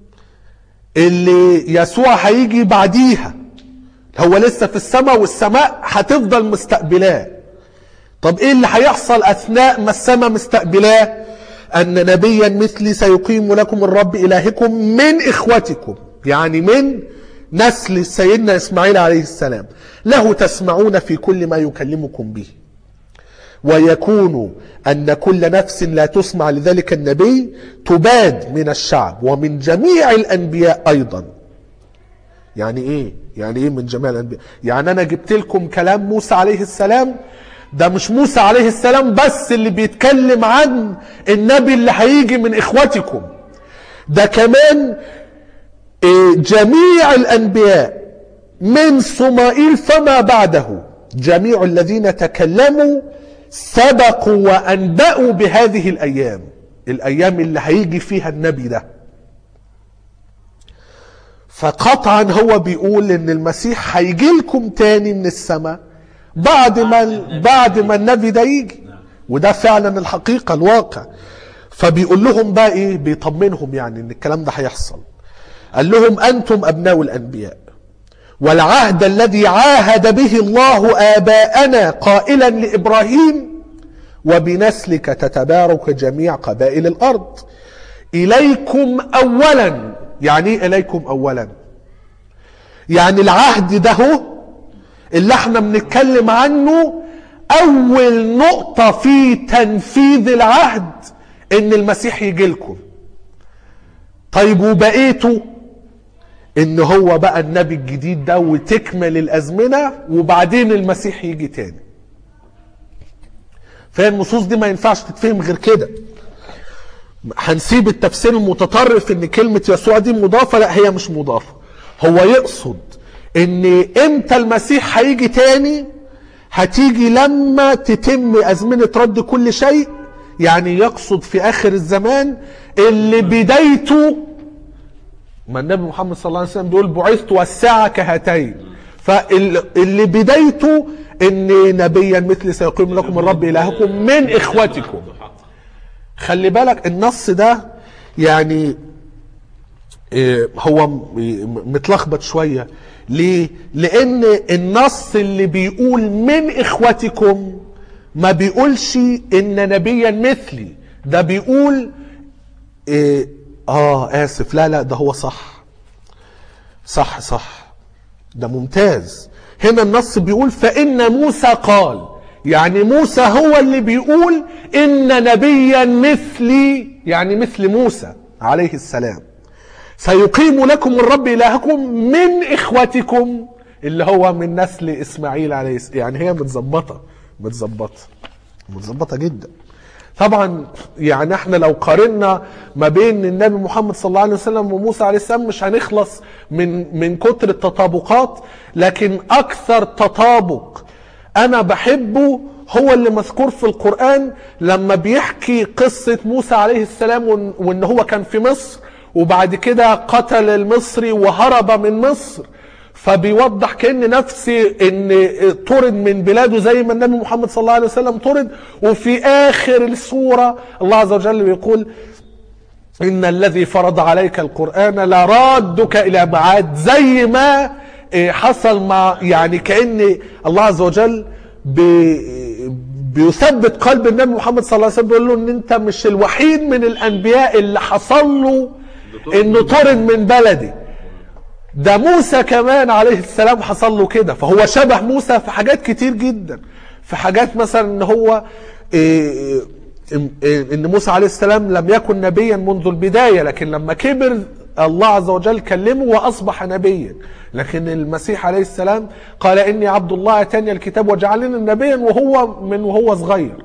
اللي يسوع هيجي بعديها هو لسه في السماء والسماء هتفضل مستقبلاه طب ايه اللي هيحصل اثناء ما السماء مستقبلاه ان نبيا مثلي سيقيم لكم الرب الهكم من اخوتكم يعني من نسل سيدنا اسماعيل عليه السلام له تسمعون في كل ما يكلمكم به ويكون أن كل نفس لا تسمع لذلك النبي تباد من الشعب ومن جميع الأنبياء أيضا يعني إيه؟ يعني إيه من جميع الأنبياء؟ يعني أنا جبت لكم كلام موسى عليه السلام ده مش موسى عليه السلام بس اللي بيتكلم عن النبي اللي هيجي من إخوتكم ده كمان إيه، جميع الأنبياء من صمائيل فما بعده جميع الذين تكلموا سبقوا وأنبأوا بهذه الأيام الأيام اللي هيجي فيها النبي ده فقطعا هو بيقول ان المسيح هيجي لكم تاني من السماء بعد ما بعد ما النبي ده يجي وده فعلا الحقيقة الواقع فبيقول لهم بقى ايه بيطمنهم يعني ان الكلام ده هيحصل قال لهم انتم ابناء الانبياء والعهد الذي عاهد به الله آباءنا قائلا لإبراهيم وبنسلك تتبارك جميع قبائل الأرض إليكم أولا يعني إيه إليكم أولا يعني العهد ده هو اللي احنا بنتكلم عنه أول نقطة في تنفيذ العهد إن المسيح يجي لكم طيب وبقيته ان هو بقى النبي الجديد ده وتكمل الازمنه وبعدين المسيح يجي تاني فهي النصوص دي ما ينفعش تتفهم غير كده هنسيب التفسير المتطرف ان كلمه يسوع دي مضافه لا هي مش مضافه هو يقصد ان امتى المسيح هيجي تاني هتيجي لما تتم ازمنه رد كل شيء يعني يقصد في اخر الزمان اللي بدايته ما النبي محمد صلى الله عليه وسلم بيقول بعثت والساعة كهاتين فاللي بدايته ان نبيا مثلي سيقيم لكم الرب الهكم من اخوتكم خلي بالك النص ده يعني إيه، هو م- متلخبط شوية ليه؟ لأن النص اللي بيقول من إخوتكم ما بيقولش إن نبيا مثلي ده بيقول إيه آه آسف لا لا ده هو صح صح صح ده ممتاز هنا النص بيقول فإن موسى قال يعني موسى هو اللي بيقول إن نبيا مثلي يعني مثل موسى عليه السلام سيقيم لكم الرب إلهكم من إخوتكم اللي هو من نسل إسماعيل عليه السلام يعني هي متظبطة متظبطة متظبطة جدا طبعا يعني احنا لو قارنا ما بين النبي محمد صلى الله عليه وسلم وموسى عليه السلام مش هنخلص من من كتر التطابقات لكن اكثر تطابق انا بحبه هو اللي مذكور في القرآن لما بيحكي قصة موسى عليه السلام وان- وان هو كان في مصر وبعد كده قتل المصري وهرب من مصر فبيوضح كأن نفسي ان طرد من بلاده زي ما النبي محمد صلى الله عليه وسلم طرد وفي اخر السورة الله عز وجل بيقول إن الذي فرض عليك القرآن لرادك إلى معاد زي ما إيه، حصل مع يعني كأن الله عز وجل بي- بيثبت قلب النبي محمد صلى الله عليه وسلم بيقول له إن أنت مش الوحيد من الأنبياء اللي حصل له إنه طرد من بلدي ده موسى كمان عليه السلام حصل له كده فهو شبه موسى في حاجات كتير جدا في حاجات مثلا ان هو إيه، إيه، ان موسى عليه السلام لم يكن نبيا منذ البدايه لكن لما كبر الله عز وجل كلمه واصبح نبيا لكن المسيح عليه السلام قال اني عبد الله اتاني الكتاب وجعلني نبيا وهو من وهو صغير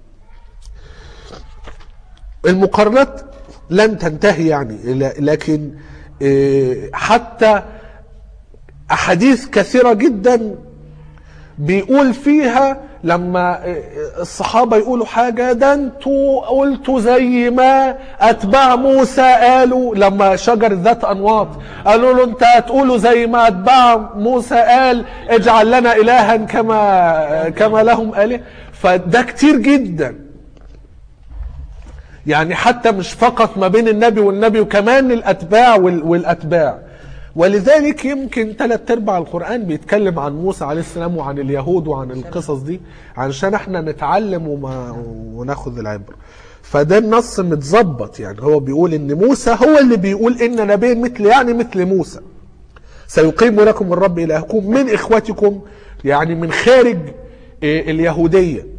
المقارنات لن تنتهي يعني ل- لكن إيه، حتى احاديث كثيره جدا بيقول فيها لما الصحابة يقولوا حاجة ده انتوا قلتوا زي ما أتباع موسى قالوا لما شجر ذات أنواط قالوا له انت هتقولوا زي ما أتباع موسى قال اجعل لنا إلها كما كما لهم آله فده كتير جدا يعني حتى مش فقط ما بين النبي والنبي وكمان الأتباع وال- والأتباع ولذلك يمكن ثلاث ارباع القرآن بيتكلم عن موسى عليه السلام وعن اليهود وعن القصص دي علشان احنا نتعلم وما وناخذ العبرة فده النص متظبط يعني هو بيقول ان موسى هو اللي بيقول ان نبي مثل يعني مثل موسى سيقيم لكم الرب إلهكم من إخوتكم يعني من خارج إيه، اليهودية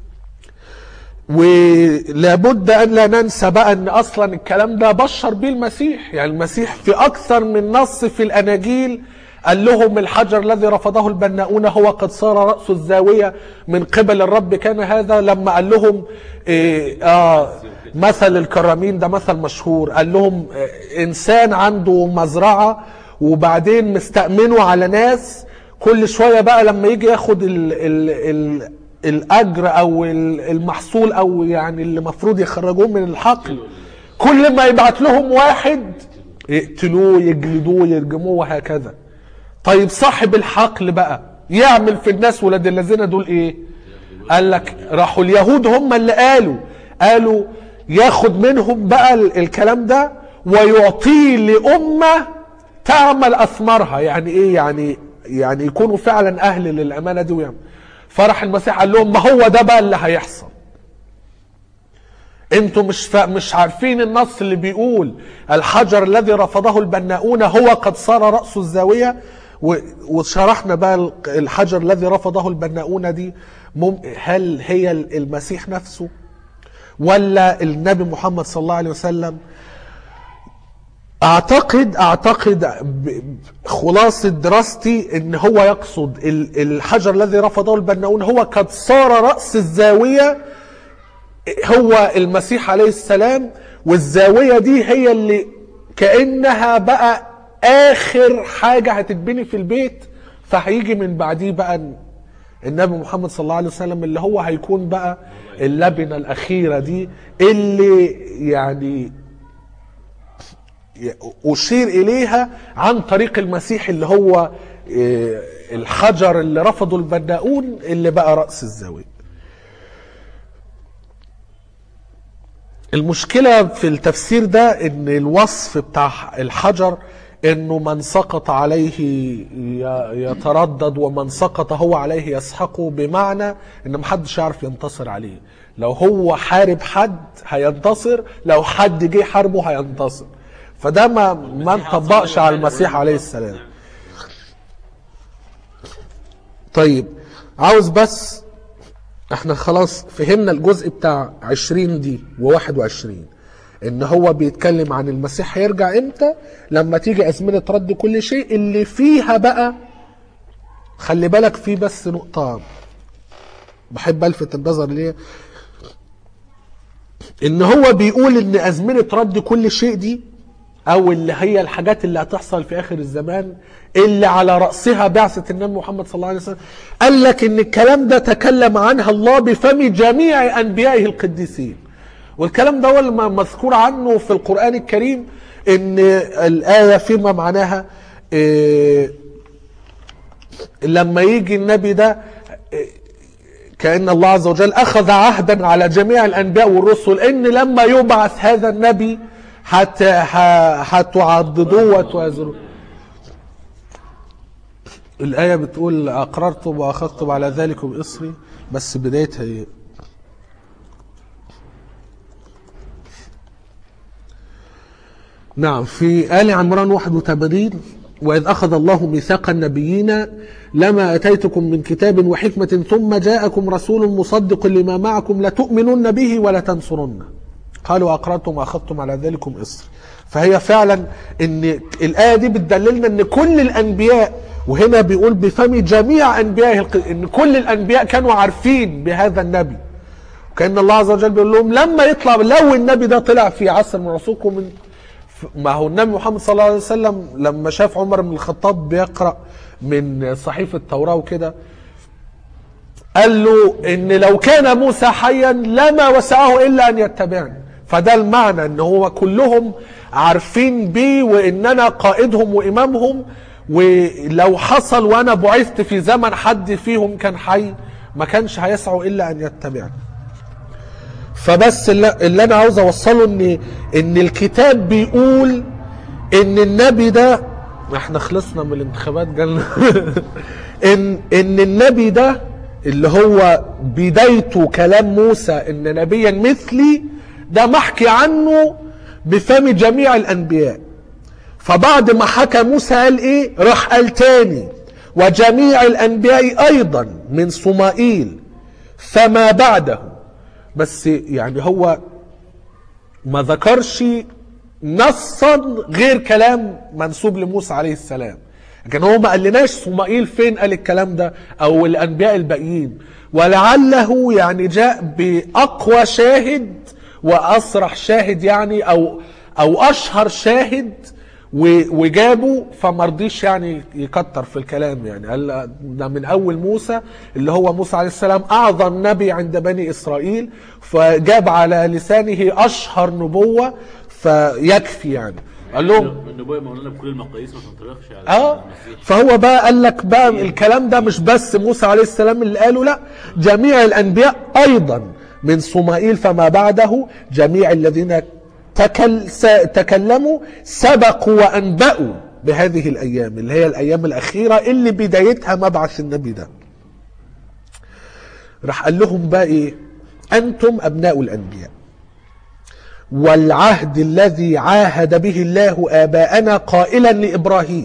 ولابد ان لا ننسى بقى ان اصلا الكلام ده بشر بيه المسيح يعني المسيح في اكثر من نص في الاناجيل قال لهم الحجر الذي رفضه البناؤون هو قد صار راس الزاويه من قبل الرب كان هذا لما قال لهم إيه آه مثل الكرامين ده مثل مشهور قال لهم آه، انسان عنده مزرعه وبعدين مستأمنه على ناس كل شويه بقى لما يجي ياخد ال ال ال الاجر او ال- المحصول او يعني اللي المفروض يخرجوه من الحقل كل ما يبعت لهم واحد يقتلوه يجلدوه يرجموه وهكذا طيب صاحب الحقل بقى يعمل في الناس ولاد الذين دول ايه قال لك راحوا اليهود هم اللي قالوا قالوا ياخد منهم بقى ال- الكلام ده ويعطيه لأمة تعمل أثمارها يعني ايه يعني يعني يكونوا فعلا أهل للأمانة دي ويعمل فرح المسيح قال لهم ما هو ده بقى اللي هيحصل انتوا مش فا... مش عارفين النص اللي بيقول الحجر الذي رفضه البناؤون هو قد صار رأس الزاوية و... وشرحنا بقى ال- الحجر الذي رفضه البناؤون دي مم... هل هي المسيح نفسه ولا النبي محمد صلى الله عليه وسلم اعتقد اعتقد ب- ب- خلاصة دراستي ان هو يقصد ال- الحجر الذي رفضه البناؤون هو قد صار رأس الزاوية هو المسيح عليه السلام والزاوية دي هي اللي كأنها بقى آخر حاجة هتتبني في البيت فهيجي من بعديه بقى النبي محمد صلى الله عليه وسلم اللي هو هيكون بقى اللبنة الأخيرة دي اللي يعني أشير إليها عن طريق المسيح اللي هو إيه، الحجر اللي رفضه البناؤون اللي بقى رأس الزاوية المشكلة في التفسير ده ان الوصف بتاع الحجر انه من سقط عليه ي- يتردد ومن سقط هو عليه يسحقه بمعنى ان محدش يعرف ينتصر عليه لو هو حارب حد هينتصر لو حد جه حاربه هينتصر فده ما ما انطبقش على المسيح عليه السلام طيب عاوز بس احنا خلاص فهمنا الجزء بتاع 20 دي و21 ان هو بيتكلم عن المسيح هيرجع امتى لما تيجي ازمنه رد كل شيء اللي فيها بقى خلي بالك في بس نقطه بحب الفت النظر ليه ان هو بيقول ان ازمنه رد كل شيء دي او اللي هي الحاجات اللي هتحصل في اخر الزمان اللي على راسها بعثه النبي محمد صلى الله عليه وسلم قال لك ان الكلام ده تكلم عنها الله بفم جميع انبيائه القديسين والكلام ده هو اللي مذكور عنه في القران الكريم ان الايه فيما معناها إيه لما يجي النبي ده إيه كأن الله عز وجل أخذ عهدا على جميع الأنبياء والرسل إن لما يبعث هذا النبي حت هتعضدوه وتوازروه الآية بتقول أقررتم وأخذتم على ذلكم إصري بس بدايتها إيه؟ نعم في آل عمران 81 وإذ أخذ الله ميثاق النبيين لما أتيتكم من كتاب وحكمة ثم جاءكم رسول مصدق لما معكم لتؤمنن به ولتنصرنه قالوا أقررتم وأخذتم على ذلكم إصر فهي فعلا ان الآية دي بتدللنا ان كل الأنبياء وهنا بيقول بفم جميع أنبياء الق- ان كل الأنبياء كانوا عارفين بهذا النبي وكأن الله عز وجل بيقول لهم لما يطلع لو النبي ده طلع في عصر من عصوركم من ما هو النبي محمد صلى الله عليه وسلم لما شاف عمر بن الخطاب بيقرأ من صحيفة التوراة وكده قال له ان لو كان موسى حيا لما وسعه الا ان يتبعني فده المعنى ان هو كلهم عارفين بيه وان انا قائدهم وامامهم ولو حصل وانا بعثت في زمن حد فيهم كان حي ما كانش هيسعوا الا ان يتبعني فبس اللي, اللي انا عاوز اوصله ان ان الكتاب بيقول ان النبي ده احنا خلصنا من الانتخابات جالنا ان ان النبي ده اللي هو بدايته كلام موسى ان نبيا مثلي ده محكي عنه بفم جميع الانبياء فبعد ما حكى موسى قال ايه راح قال تاني وجميع الانبياء ايضا من صمائيل فما بعده بس يعني هو ما ذكرش نصا غير كلام منسوب لموسى عليه السلام لكن هو ما قالناش صمائيل فين قال الكلام ده او الانبياء الباقيين ولعله يعني جاء باقوى شاهد واصرح شاهد يعني او او اشهر شاهد و- وجابه فمرضيش يعني يكتر في الكلام يعني قال ده من اول موسى اللي هو موسى عليه السلام اعظم نبي عند بني اسرائيل فجاب على لسانه اشهر نبوه فيكفي يعني قال لهم النبوة مولانا بكل المقاييس ما تنطبقش على اه المسيح فهو بقى قال لك بقى الكلام ده مش بس موسى عليه السلام اللي قاله لا جميع الانبياء ايضا من صمائيل فما بعده جميع الذين تكل س- تكلموا سبقوا وانبأوا بهذه الايام اللي هي الايام الاخيره اللي بدايتها مبعث النبي ده راح قال لهم بقى ايه انتم ابناء الانبياء والعهد الذي عاهد به الله آباءنا قائلا لإبراهيم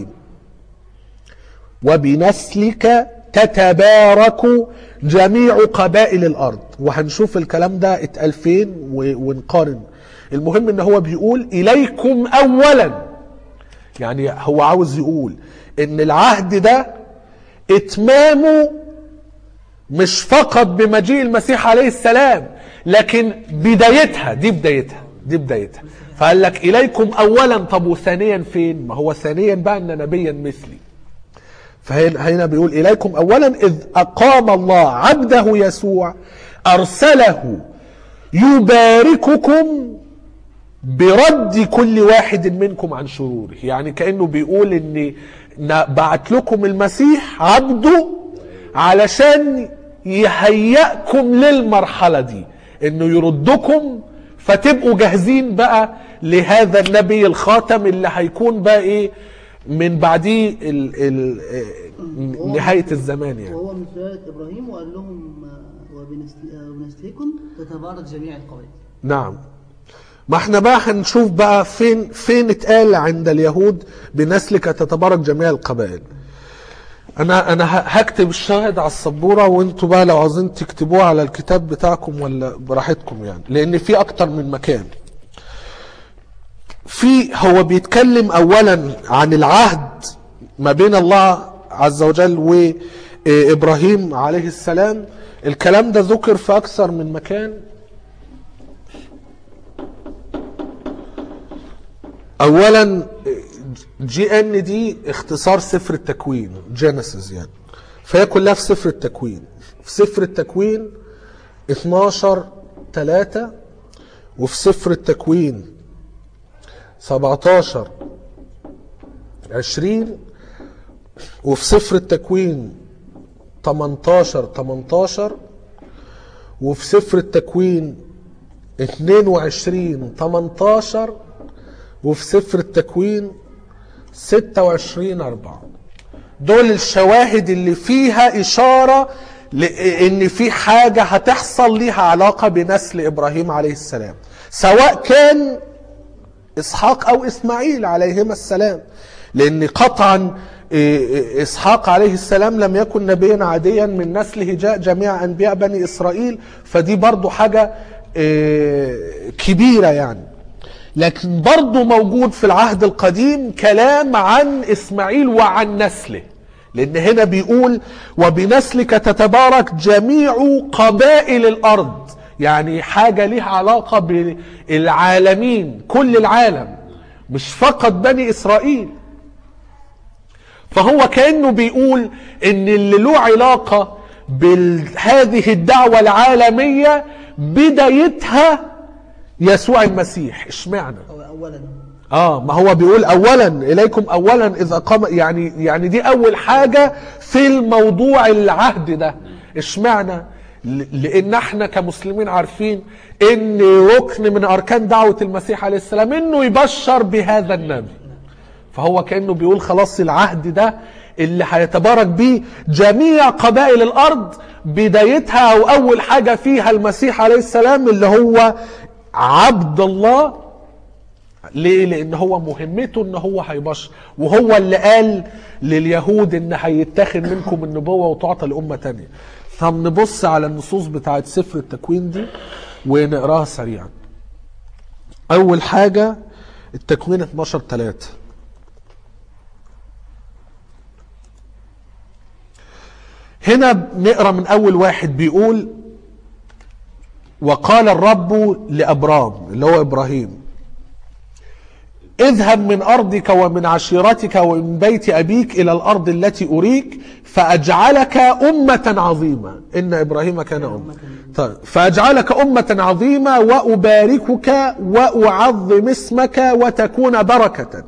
وبنسلك تتبارك جميع قبائل الأرض وهنشوف الكلام ده اتقال فين و- ونقارن المهم ان هو بيقول إليكم أولا يعني هو عاوز يقول ان العهد ده اتمامه مش فقط بمجيء المسيح عليه السلام لكن بدايتها دي بدايتها دي بدايتها فقال لك إليكم أولا طب وثانيا فين ما هو ثانيا بقى أن نبيا مثلي فهنا هنا بيقول إليكم أولا إذ أقام الله عبده يسوع أرسله يبارككم برد كل واحد منكم عن شروره يعني كأنه بيقول ان ن- بعت لكم المسيح عبده علشان يهيئكم للمرحلة دي انه يردكم فتبقوا جاهزين بقى لهذا النبي الخاتم اللي هيكون بقى ايه من بعديه ال ال وهو نهاية من- الزمان يعني وهو من سلالة إبراهيم وقال لهم آه، وبنسل- آه، وبنسلكم تتبارك جميع القبائل نعم ما احنا بقى هنشوف بقى فين فين اتقال عند اليهود بنسلك تتبارك جميع القبائل انا انا ه- هكتب الشاهد على السبوره وانتوا بقى لو عاوزين تكتبوه على الكتاب بتاعكم ولا براحتكم يعني لان في اكتر من مكان في هو بيتكلم اولا عن العهد ما بين الله عز وجل وابراهيم عليه السلام الكلام ده ذكر في اكثر من مكان اولا جي ان دي اختصار سفر التكوين جينيسيس يعني فهي كلها في سفر التكوين في سفر التكوين 12 3 وفي سفر التكوين 17 20 وفي سفر التكوين 18 18 وفي سفر التكوين 22 18 وفي سفر التكوين 26 4 دول الشواهد اللي فيها إشارة لأن في حاجة هتحصل ليها علاقة بنسل إبراهيم عليه السلام سواء كان إسحاق أو إسماعيل عليهما السلام لان قطعا إيه، إيه، اسحاق عليه السلام لم يكن نبيا عاديا من نسله جاء جميع انبياء بني اسرائيل فدي برضو حاجه إيه، كبيره يعني لكن برضو موجود في العهد القديم كلام عن اسماعيل وعن نسله لان هنا بيقول وبنسلك تتبارك جميع قبائل الارض يعني حاجه ليها علاقه بالعالمين كل العالم مش فقط بني اسرائيل فهو كانه بيقول ان اللي له علاقه بهذه الدعوه العالميه بدايتها يسوع المسيح اشمعنى أو اولا اه ما هو بيقول اولا اليكم اولا اذا قام يعني يعني دي اول حاجه في الموضوع العهد ده اشمعنى ل- لان احنا كمسلمين عارفين ان ركن من اركان دعوه المسيح عليه السلام انه يبشر بهذا النبي فهو كانه بيقول خلاص العهد ده اللي هيتبارك بيه جميع قبائل الارض بدايتها او اول حاجه فيها المسيح عليه السلام اللي هو عبد الله ليه؟ لأن هو مهمته إن هو هيبشر وهو اللي قال لليهود إن هيتاخد منكم النبوة وتعطى لأمة تانية. فبنبص على النصوص بتاعت سفر التكوين دي ونقراها سريعا. أول حاجة التكوين 12 3 هنا نقرا من أول واحد بيقول وقال الرب لأبرام اللي هو إبراهيم اذهب من أرضك ومن عشيرتك ومن بيت أبيك إلى الأرض التي أريك فأجعلك أمة عظيمة إن إبراهيم كان أمة طيب فأجعلك أمة عظيمة وأباركك وأعظم اسمك وتكون بركة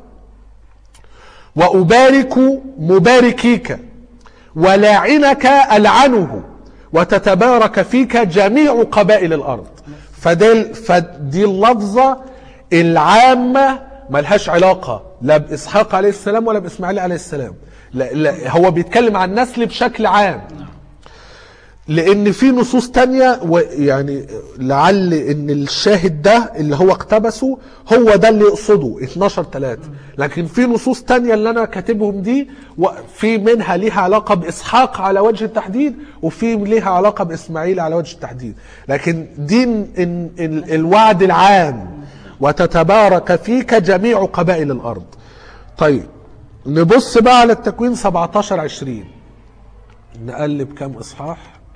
وأبارك مباركيك ولاعنك ألعنه وتتبارك فيك جميع قبائل الأرض فدي, فدي اللفظة العامة ملهاش علاقة لا بإسحاق عليه السلام ولا بإسماعيل عليه السلام لا لا هو بيتكلم عن النسل بشكل عام لان في نصوص تانية ويعني لعل ان الشاهد ده اللي هو اقتبسه هو ده اللي يقصده 12 3 لكن في نصوص تانية اللي انا كاتبهم دي وفي منها ليها علاقة باسحاق على وجه التحديد وفي ليها علاقة باسماعيل على وجه التحديد لكن دي ال- ال- الوعد العام وتتبارك فيك جميع قبائل الارض طيب نبص بقى على التكوين 17 20 نقلب كام اصحاح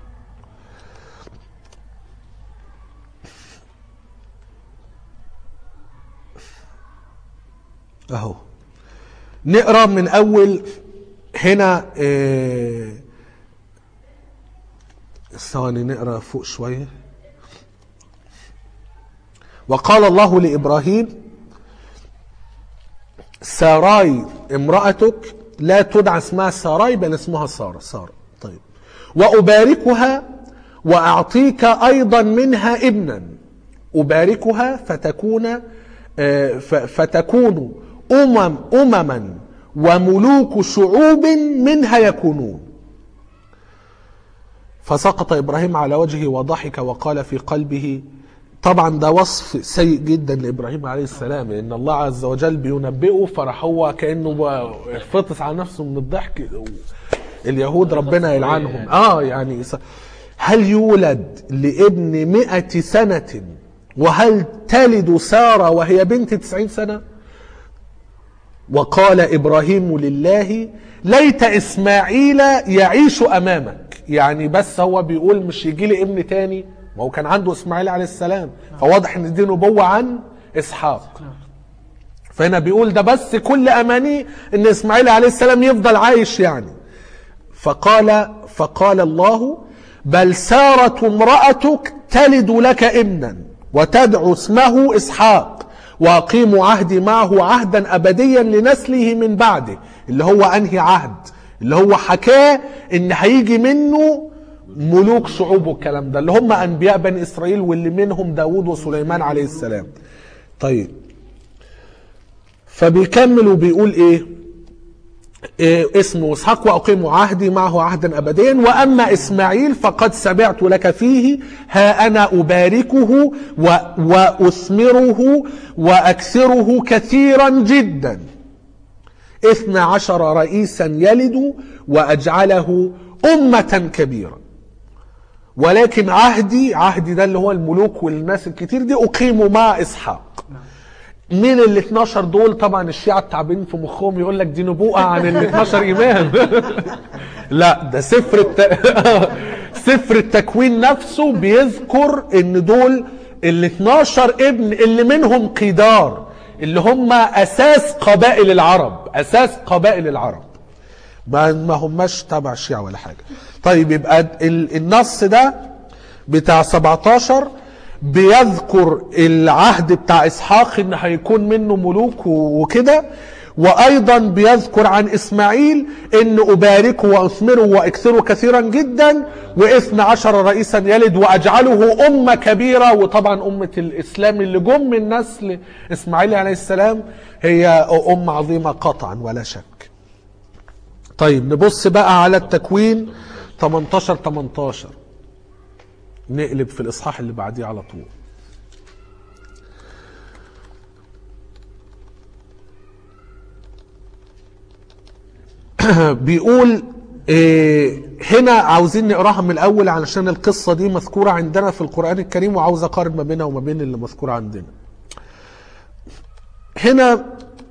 اهو نقرا من اول هنا آه، ثواني نقرا فوق شويه وقال الله لابراهيم ساراي امرأتك لا تدعى اسمها ساراي بل اسمها سارة سارة طيب وأباركها وأعطيك أيضا منها ابنا أباركها فتكون آه، ف- فتكون أمم أمما وملوك شعوب منها يكونون فسقط ابراهيم على وجهه وضحك وقال في قلبه طبعا ده وصف سيء جدا لابراهيم عليه السلام ان الله عز وجل بينبئه فراح هو كانه بقى فطس على نفسه من الضحك اليهود ربنا يلعنهم اه يعني س- هل يولد لابن مئة سنة وهل تلد سارة وهي بنت تسعين سنة وقال ابراهيم لله ليت اسماعيل يعيش امامك يعني بس هو بيقول مش يجي لي ابن تاني ما هو كان عنده اسماعيل عليه السلام فواضح ان دي نبوه عن اسحاق فهنا بيقول ده بس كل اماني ان اسماعيل عليه السلام يفضل عايش يعني فقال فقال الله بل سارة امرأتك تلد لك ابنا وتدعو اسمه اسحاق واقيم عهدي معه عهدا ابديا لنسله من بعده اللي هو انهي عهد اللي هو حكاه ان هيجي منه ملوك شعوب والكلام ده اللي هم انبياء بني اسرائيل واللي منهم داود وسليمان عليه السلام طيب فبيكمل وبيقول ايه إيه اسمه اسحاق واقيم عهدي معه عهدا ابديا واما اسماعيل فقد سمعت لك فيه ها انا اباركه و واثمره واكثره كثيرا جدا اثنى عشر رئيسا يلد وأجعله أمة كبيرة ولكن عهدي عهدي ده اللي هو الملوك والناس الكتير دي أقيموا مع إسحاق مين ال 12 دول طبعا الشيعة التعبين في مخهم يقول لك دي نبوءة عن ال 12 إمام لا ده سفر الت... سفر التكوين نفسه بيذكر ان دول ال 12 ابن اللي منهم قيدار اللي هم اساس قبائل العرب اساس قبائل العرب ما ما هماش تبع الشيعة ولا حاجة طيب يبقى ال- النص ده بتاع 17 بيذكر العهد بتاع اسحاق ان هيكون منه ملوك و- وكده وايضا بيذكر عن اسماعيل ان اباركه واثمره واكثره كثيرا جدا واثنى عشر رئيسا يلد واجعله امه كبيره وطبعا امه الاسلام اللي جم من نسل اسماعيل عليه السلام هي امه عظيمه قطعا ولا شك طيب نبص بقى على التكوين 18 18 نقلب في الاصحاح اللي بعديه على طول بيقول إيه هنا عاوزين نقراها من الاول علشان القصه دي مذكوره عندنا في القران الكريم وعاوز اقارن ما بينها وما بين اللي مذكوره عندنا هنا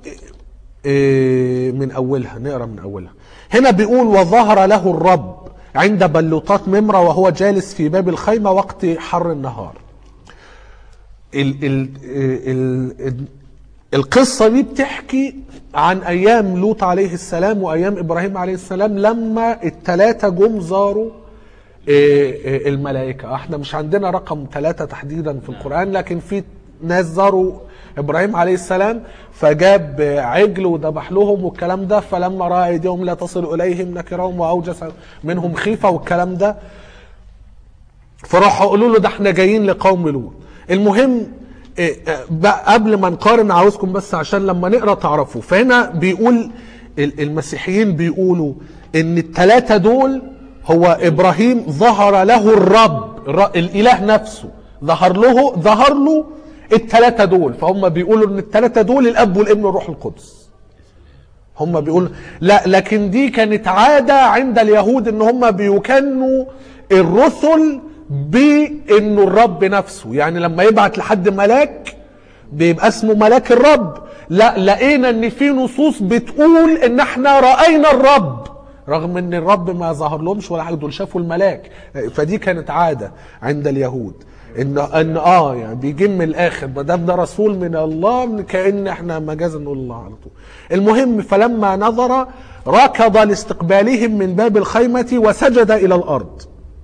إيه من اولها نقرا من اولها هنا بيقول وظهر له الرب عند بلوطات ممرة وهو جالس في باب الخيمة وقت حر النهار ال ال ال ال القصة دي بتحكي عن أيام لوط عليه السلام وأيام إبراهيم عليه السلام لما التلاتة جم زاروا إيه، إيه، الملائكة احنا مش عندنا رقم ثلاثة تحديدا في القرآن لكن في ناس زاروا إبراهيم عليه السلام فجاب عجل وذبح لهم والكلام ده فلما رأى أيديهم لا تصل إليهم نكرهم وأوجس منهم خيفة والكلام ده فراحوا قالوا له ده احنا جايين لقوم لوط المهم إيه، آه، بقى قبل ما نقارن عاوزكم بس عشان لما نقرا تعرفوا فهنا بيقول ال- المسيحيين بيقولوا ان الثلاثه دول هو ابراهيم ظهر له الرب الر- الاله نفسه ظهر له ظهر له الثلاثه دول فهم بيقولوا ان الثلاثه دول الاب والابن والروح القدس هم بيقولوا لا لكن دي كانت عادة عند اليهود ان هم بيكنوا الرسل بانه الرب نفسه يعني لما يبعت لحد ملاك بيبقى اسمه ملاك الرب لا لقينا ان في نصوص بتقول ان احنا رأينا الرب رغم ان الرب ما ظهر لهمش ولا حاجه دول شافوا الملاك فدي كانت عاده عند اليهود ان ان اه يعني بيجي من الاخر ما دام ده رسول من الله كان احنا مجازا نقول الله على طول المهم فلما نظر ركض لاستقبالهم من باب الخيمه وسجد الى الارض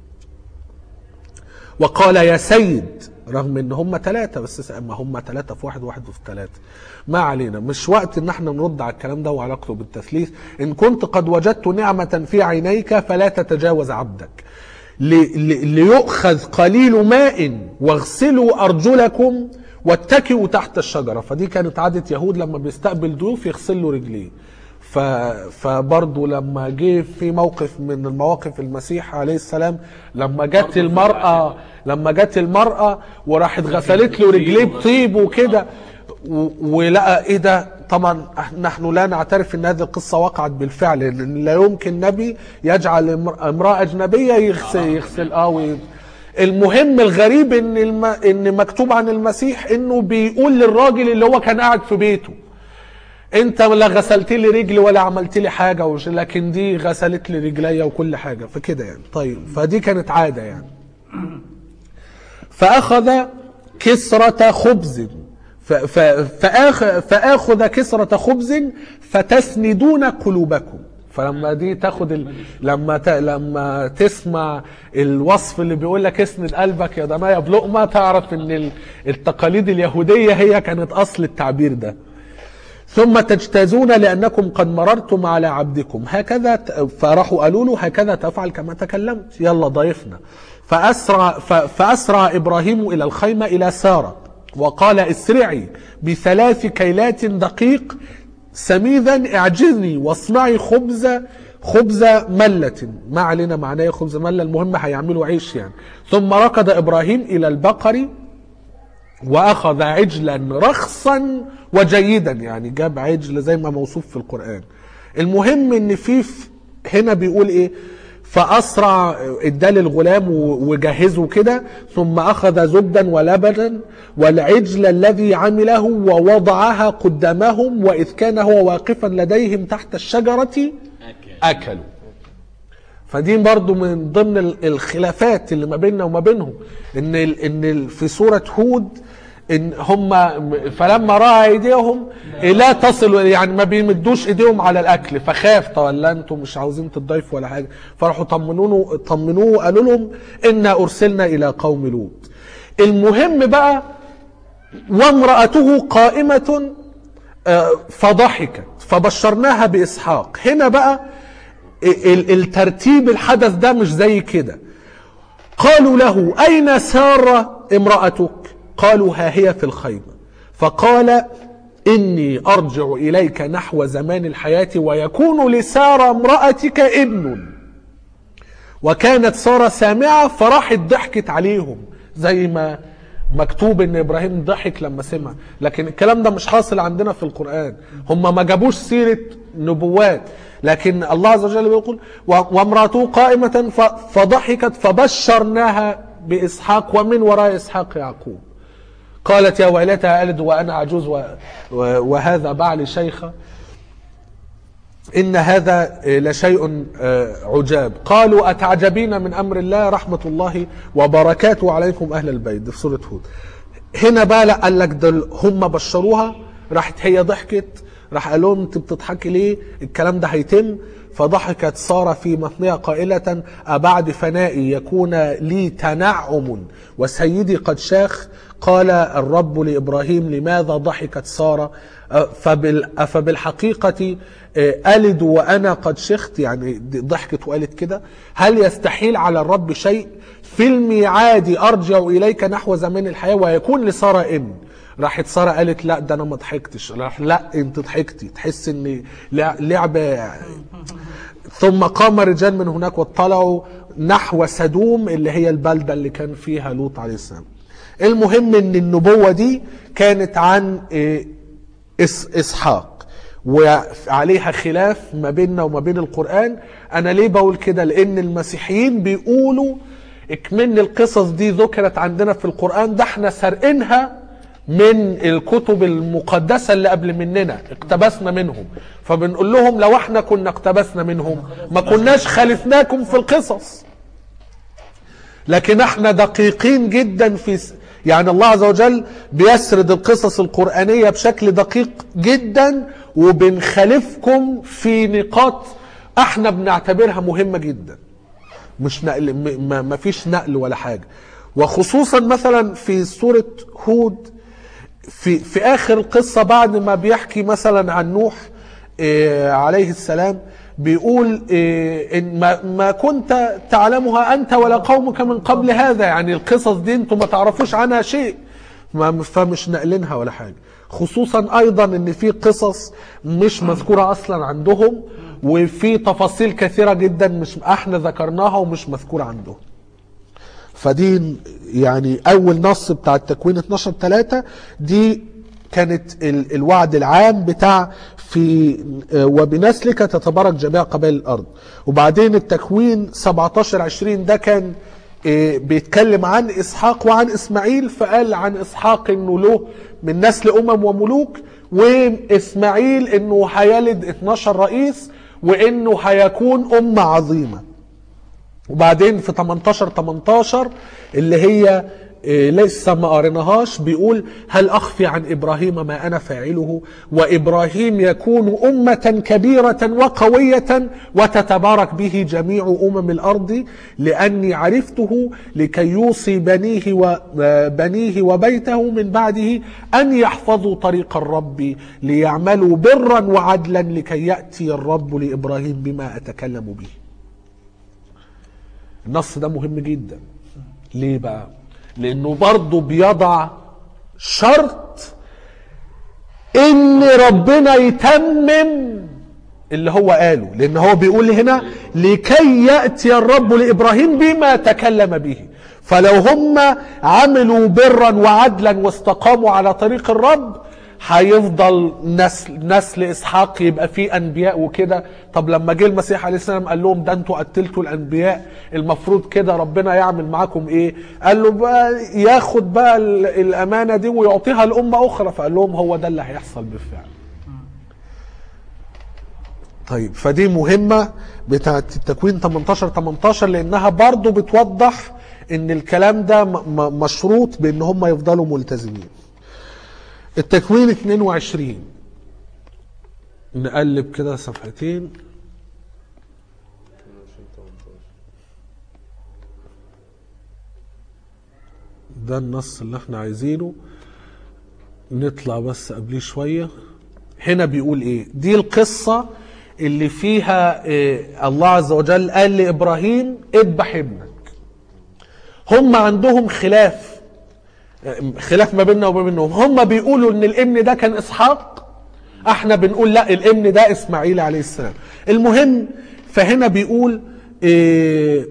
وقال يا سيد رغم ان هم ثلاثة بس ما هم ثلاثة في واحد واحد في ثلاثة ما علينا مش وقت ان احنا نرد على الكلام ده وعلاقته بالتثليث ان كنت قد وجدت نعمة في عينيك فلا تتجاوز عبدك ل- ل- ليؤخذ قليل ماء واغسلوا ارجلكم واتكئوا تحت الشجرة فدي كانت عادة يهود لما بيستقبل ضيوف يغسل له رجليه ف... فبرضه لما جه في موقف من المواقف المسيح عليه السلام لما جت المرأة لما جت المرأة وراحت غسلت له رجليه بطيب وكده و... ولقى ايه ده طبعا إح- نحن لا نعترف ان هذه القصة وقعت بالفعل لان لا يمكن نبي يجعل امر- امرأة اجنبية يغسل يغسل اه وي- المهم الغريب ان الم... ان مكتوب عن المسيح انه بيقول للراجل اللي هو كان قاعد في بيته انت لا غسلت لي رجلي ولا عملت لي حاجه وش لكن دي غسلت لي رجليا وكل حاجه فكده يعني طيب فدي كانت عاده يعني فاخذ كسرة خبز ف- ف- فآخ- فاخذ كسرة خبز فتسندون قلوبكم فلما دي تاخد ال... لما ت... لما تسمع الوصف اللي بيقول لك اسند قلبك يا ضنايا بلقمه تعرف ان ال- التقاليد اليهوديه هي كانت اصل التعبير ده ثم تجتازون لأنكم قد مررتم على عبدكم هكذا ت- فراحوا قالوا له هكذا تفعل كما تكلمت يلا ضيفنا فأسرع, ف- فأسرع إبراهيم إلى الخيمة إلى سارة وقال اسرعي بثلاث كيلات دقيق سميذا اعجزني واصنعي خبز خبز ملة ما علينا معناه خبز ملة المهم هيعملوا عيش يعني ثم ركض إبراهيم إلى البقر واخذ عجلا رخصا وجيدا يعني جاب عجل زي ما موصوف في القران المهم ان في في- هنا بيقول ايه فاسرع ادى للغلام و- وجهزه كده ثم اخذ زبدا ولبنا والعجل الذي عمله ووضعها قدامهم واذ كان هو واقفا لديهم تحت الشجره أكل اكلوا فدي برضو من ضمن ال- الخلافات اللي ما بيننا وما بينهم ان ال ان ال في سوره هود ان هم فلما راى ايديهم لا تصل يعني ما بيمدوش ايديهم على الاكل فخاف ولا انتم مش عاوزين تضيفوا ولا حاجه فراحوا طمنوه طمنوه وقالوا لهم انا ارسلنا الى قوم لوط المهم بقى وامرأته قائمة آه، فضحكت فبشرناها بإسحاق هنا بقى ال- الترتيب الحدث ده مش زي كده قالوا له أين سارة امرأتك قالوا ها هي في الخيمة فقال إني أرجع إليك نحو زمان الحياة ويكون لسارة امرأتك ابن وكانت سارة سامعة فراحت ضحكت عليهم زي ما مكتوب ان ابراهيم ضحك لما سمع لكن الكلام ده مش حاصل عندنا في القرآن هم ما جابوش سيرة نبوات لكن الله عز وجل بيقول و- وامراته قائمة ف- فضحكت فبشرناها بإسحاق ومن وراء إسحاق يعقوب قالت يا ويلتى ألد وأنا عجوز و- و- وهذا بعلي شيخة إن هذا لشيء آه، عجاب قالوا أتعجبين من أمر الله رحمة الله وبركاته عليكم أهل البيت ده في سورة هود هنا بقى لا قال لك دول هم بشروها راحت هي ضحكت راح قال لهم انت بتضحكي ليه الكلام ده هيتم فضحكت سارة في مطنها قائلة أبعد فنائي يكون لي تنعم وسيدي قد شاخ قال الرب لإبراهيم لماذا ضحكت سارة أه، فبال فبالحقيقة أه، ألد وأنا قد شخت يعني دي ضحكت وقالت كده هل يستحيل على الرب شيء في الميعاد أرجع إليك نحو زمان الحياة ويكون لسارة ابن راحت سارة قالت لا ده انا ما ضحكتش راح لا انت ضحكتي تحس ان لع- لعبة ثم قام رجال من هناك واطلعوا نحو سدوم اللي هي البلدة اللي كان فيها لوط عليه السلام المهم ان النبوة دي كانت عن إيه، إس اسحاق وعليها خلاف ما بيننا وما بين القرآن انا ليه بقول كده لان المسيحيين بيقولوا اكمن القصص دي ذكرت عندنا في القرآن ده احنا سارقينها من الكتب المقدسة اللي قبل مننا اقتبسنا منهم فبنقول لهم لو احنا كنا اقتبسنا منهم ما كناش خالفناكم في القصص لكن احنا دقيقين جدا في س... يعني الله عز وجل بيسرد القصص القرآنية بشكل دقيق جدا وبنخالفكم في نقاط احنا بنعتبرها مهمة جدا مش نقل م- ما ما فيش نقل ولا حاجة وخصوصا مثلا في سورة هود في في اخر القصة بعد ما بيحكي مثلا عن نوح آه، عليه السلام بيقول آه، ان ما, ما كنت تعلمها انت ولا قومك من قبل هذا يعني القصص دي انتم ما تعرفوش عنها شيء ما فمش ناقلينها ولا حاجة خصوصا ايضا ان في قصص مش مذكورة اصلا عندهم وفي تفاصيل كثيرة جدا مش احنا ذكرناها ومش مذكورة عندهم فدي يعني اول نص بتاع التكوين 12 3 دي كانت ال- الوعد العام بتاع في آه، وبنسلك تتبارك جميع قبائل الارض وبعدين التكوين 17 20 ده كان آه، بيتكلم عن اسحاق وعن اسماعيل فقال عن اسحاق انه له من نسل امم وملوك واسماعيل انه هيلد 12 رئيس وانه هيكون امه عظيمه وبعدين في 18 18 اللي هي إيه، لسه ما قريناهاش بيقول هل اخفي عن ابراهيم ما انا فاعله وابراهيم يكون امه كبيره وقويه وتتبارك به جميع امم الارض لاني عرفته لكي يوصي بنيه وبنيه وبيته من بعده ان يحفظوا طريق الرب ليعملوا برا وعدلا لكي ياتي الرب لابراهيم بما اتكلم به النص ده مهم جدا ليه بقى لانه برضه بيضع شرط ان ربنا يتمم اللي هو قاله لان هو بيقول هنا لكي ياتي الرب لابراهيم بما تكلم به فلو هم عملوا برا وعدلا واستقاموا على طريق الرب هيفضل نسل نسل اسحاق يبقى فيه انبياء وكده طب لما جه المسيح عليه السلام قال لهم ده انتوا قتلتوا الانبياء المفروض كده ربنا يعمل معاكم ايه قال له بقى ياخد بقى ال- الامانه دي ويعطيها لامه اخرى فقال لهم هو ده اللي هيحصل بالفعل طيب فدي مهمة بتاعت التكوين 18 18 لأنها برضو بتوضح إن الكلام ده م- م- مشروط بإن هم يفضلوا ملتزمين. التكوين 22 نقلب كده صفحتين ده النص اللي احنا عايزينه نطلع بس قبليه شويه هنا بيقول ايه دي القصة اللي فيها إيه الله عز وجل قال لإبراهيم اذبح ابنك هم عندهم خلاف إيه، خلاف ما بيننا وما بينهم هم بيقولوا ان الابن ده كان اسحاق احنا بنقول لا الابن ده اسماعيل عليه السلام المهم فهنا بيقول إيه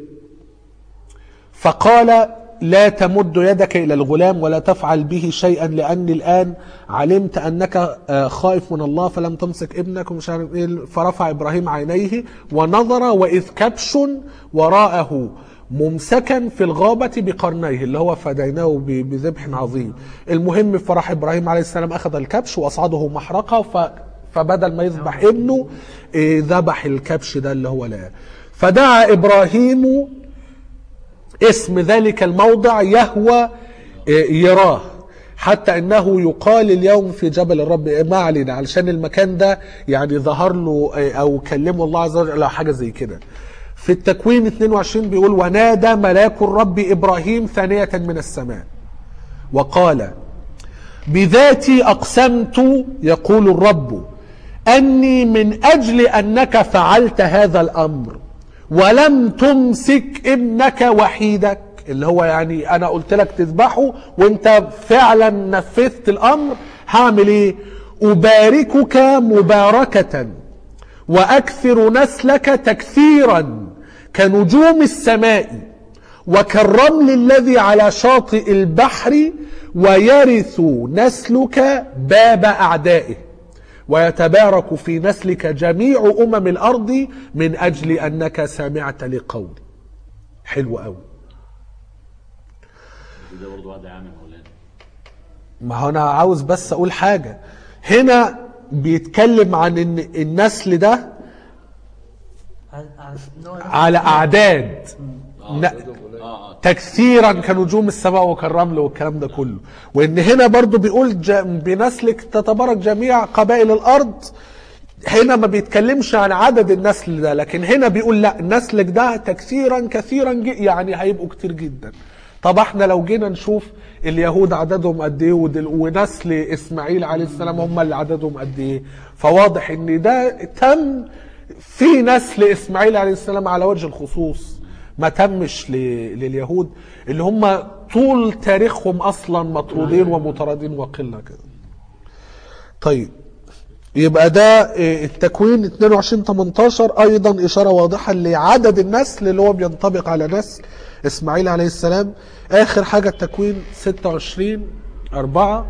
فقال لا تمد يدك إلى الغلام ولا تفعل به شيئا لأني الآن علمت أنك آه، خائف من الله فلم تمسك ابنك ومش عارف إيه فرفع إبراهيم عينيه ونظر وإذ كبش وراءه ممسكا في الغابة بقرنيه اللي هو فديناه ب- بذبح عظيم المهم فرح إبراهيم عليه السلام أخذ الكبش وأصعده محرقة ف فبدل ما يذبح ابنه إيه، ذبح الكبش ده اللي هو لا فدعا إبراهيم اسم ذلك الموضع يهوى يراه حتى انه يقال اليوم في جبل الرب ما علينا علشان المكان ده يعني ظهر له او كلمه الله عز وجل او حاجه زي كده في التكوين 22 بيقول ونادى ملاك الرب ابراهيم ثانيه من السماء وقال بذاتي اقسمت يقول الرب اني من اجل انك فعلت هذا الامر ولم تمسك ابنك وحيدك اللي هو يعني انا قلت لك تذبحه وانت فعلا نفذت الامر هعمل ايه اباركك مباركه واكثر نسلك تكثيرا كنجوم السماء وكالرمل الذي على شاطئ البحر ويرث نسلك باب اعدائه ويتبارك في نسلك جميع امم الارض من اجل انك سمعت لقولي حلو قوي ده برضه وعد عام يا مولانا ما هو انا عاوز بس اقول حاجه هنا بيتكلم عن ان النسل ده على- على- نوع- على اعداد ن- اه اه تكثيرا كنجوم السماء وكالرمل والكلام ده كله وان هنا برضو بيقول ج- بنسلك تتبارك جميع قبائل الارض هنا ما بيتكلمش عن عدد النسل ده لكن هنا بيقول لا نسلك ده تكثيرا كثيرا ج- يعني هيبقوا كتير جدا طب احنا لو جينا نشوف اليهود عددهم قد ايه ودل- ونسل اسماعيل عليه السلام هم اللي عددهم قد ايه فواضح ان ده تم في نسل اسماعيل عليه السلام على وجه الخصوص ما تمش ل- لليهود اللي هم طول تاريخهم اصلا مطرودين ومطاردين وقله كده طيب يبقى ده آه، التكوين 22 18 ايضا اشاره واضحه لعدد النسل اللي هو بينطبق على نسل اسماعيل عليه السلام اخر حاجه التكوين 26 4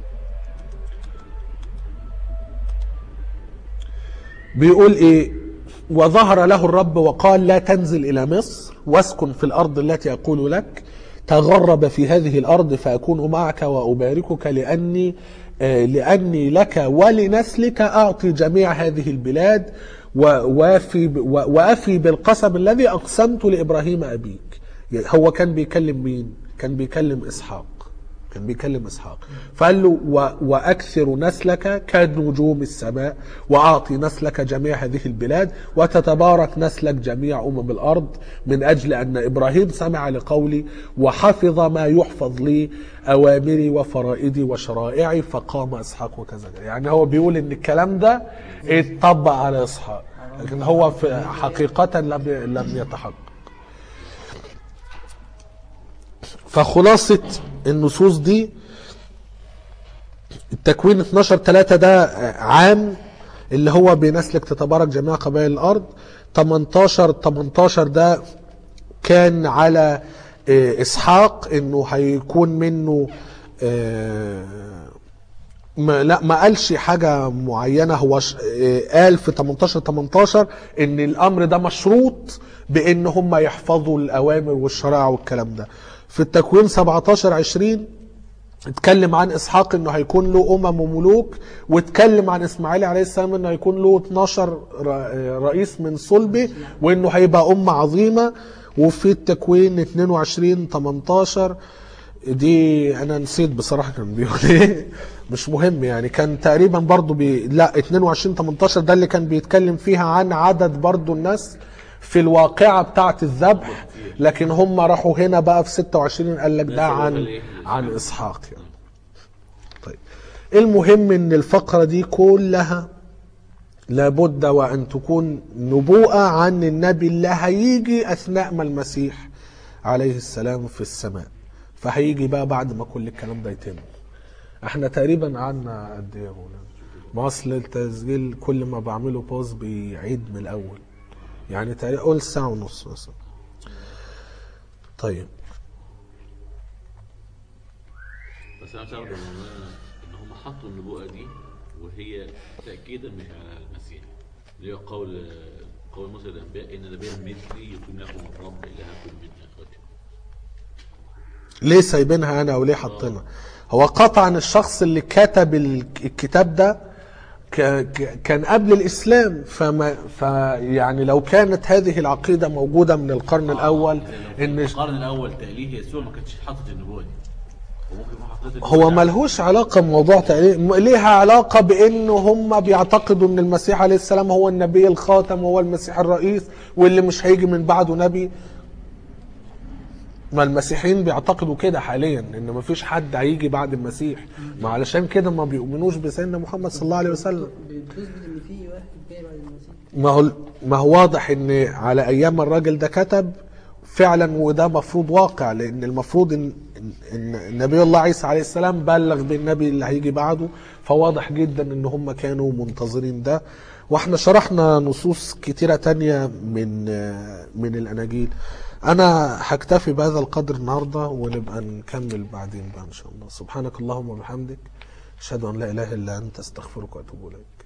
بيقول ايه وظهر له الرب وقال لا تنزل الى مصر واسكن في الارض التي اقول لك تغرب في هذه الارض فاكون معك واباركك لاني آه، لاني لك ولنسلك اعطي جميع هذه البلاد ووافي ب- و- وافي بالقسم الذي اقسمت لابراهيم ابيك هو كان بيكلم مين كان بيكلم اسحاق كان بيكلم اسحاق فقال له و... واكثر نسلك كنجوم السماء واعطي نسلك جميع هذه البلاد وتتبارك نسلك جميع امم الارض من اجل ان ابراهيم سمع لقولي وحفظ ما يحفظ لي اوامري وفرائدي وشرائعي فقام اسحاق وكذا يعني هو بيقول ان الكلام ده اتطبق على اسحاق لكن هو في حقيقه لم لم يتحقق فخلاصة النصوص دي التكوين 12 3 ده عام اللي هو بنسلك تتبارك جميع قبائل الارض 18 18 ده كان على آه، اسحاق انه هيكون منه آه، ما لا ما قالش حاجة معينة هو ش... آه، قال في 18 18 ان الامر ده مشروط بان هم يحفظوا الاوامر والشرائع والكلام ده في التكوين 17 20 اتكلم عن اسحاق انه هيكون له امم وملوك واتكلم عن اسماعيل عليه السلام انه هيكون له 12 ر- آه، رئيس من صلبه وانه هيبقى امه عظيمه وفي التكوين 22 18 دي انا نسيت بصراحه كان بيقول ايه مش مهم يعني كان تقريبا برضو بي لا 22 18 ده اللي كان بيتكلم فيها عن عدد برضو الناس في الواقعة بتاعة الذبح لكن هم راحوا هنا بقى في 26 قال لك ده نسبوا عن لإيه؟ عن اسحاق يعني طيب المهم ان الفقرة دي كلها لابد وان تكون نبوءة عن النبي اللي هيجي اثناء ما المسيح عليه السلام في السماء فهيجي بقى بعد ما كل الكلام ده يتم احنا تقريبا قعدنا قد ايه يا مولانا ما اصل التسجيل كل ما بعمله بوز بيعيد من الاول يعني تقريبا قول ساعة ونص مثلا طيب بس انا مش عارف ان هم حطوا النبوءه دي وهي تاكيدا مش على المسيح اللي هو قول قول موسى الانبياء ان نبيا مثلي يكون لكم الرب الهكم من اخوتكم ليه سايبينها انا وليه حاطينها هو قطعا الشخص اللي كتب ال- الكتاب ده ك- ك- كان قبل الاسلام فما فيعني لو كانت هذه العقيده موجوده من القرن الاول ان القرن الاول تاليه يسوع ما كانش حاطط النبوه دي وممكن يكون حاطط هو ملهوش علاقة بموضوع تقليد ليها علاقة بأنه هم بيعتقدوا أن المسيح عليه السلام هو النبي الخاتم وهو المسيح الرئيس واللي مش هيجي من بعده نبي ما المسيحيين بيعتقدوا كده حاليا ان مفيش حد هيجي بعد المسيح ما علشان كده ما بيؤمنوش بسيدنا محمد صلى الله عليه وسلم بتثبت ان في واحد جاي بعد المسيح ما هو ما هو واضح ان على ايام الراجل ده كتب فعلا وده مفروض واقع لان المفروض ان ان إن نبي الله عيسى عليه السلام بلغ بالنبي اللي هيجي بعده فواضح جدا ان هم كانوا منتظرين ده واحنا شرحنا نصوص كتيرة تانية من من الاناجيل انا هكتفي بهذا القدر النهارده ونبقى نكمل بعدين بقى ان شاء الله سبحانك اللهم وبحمدك اشهد ان لا اله الا انت استغفرك واتوب اليك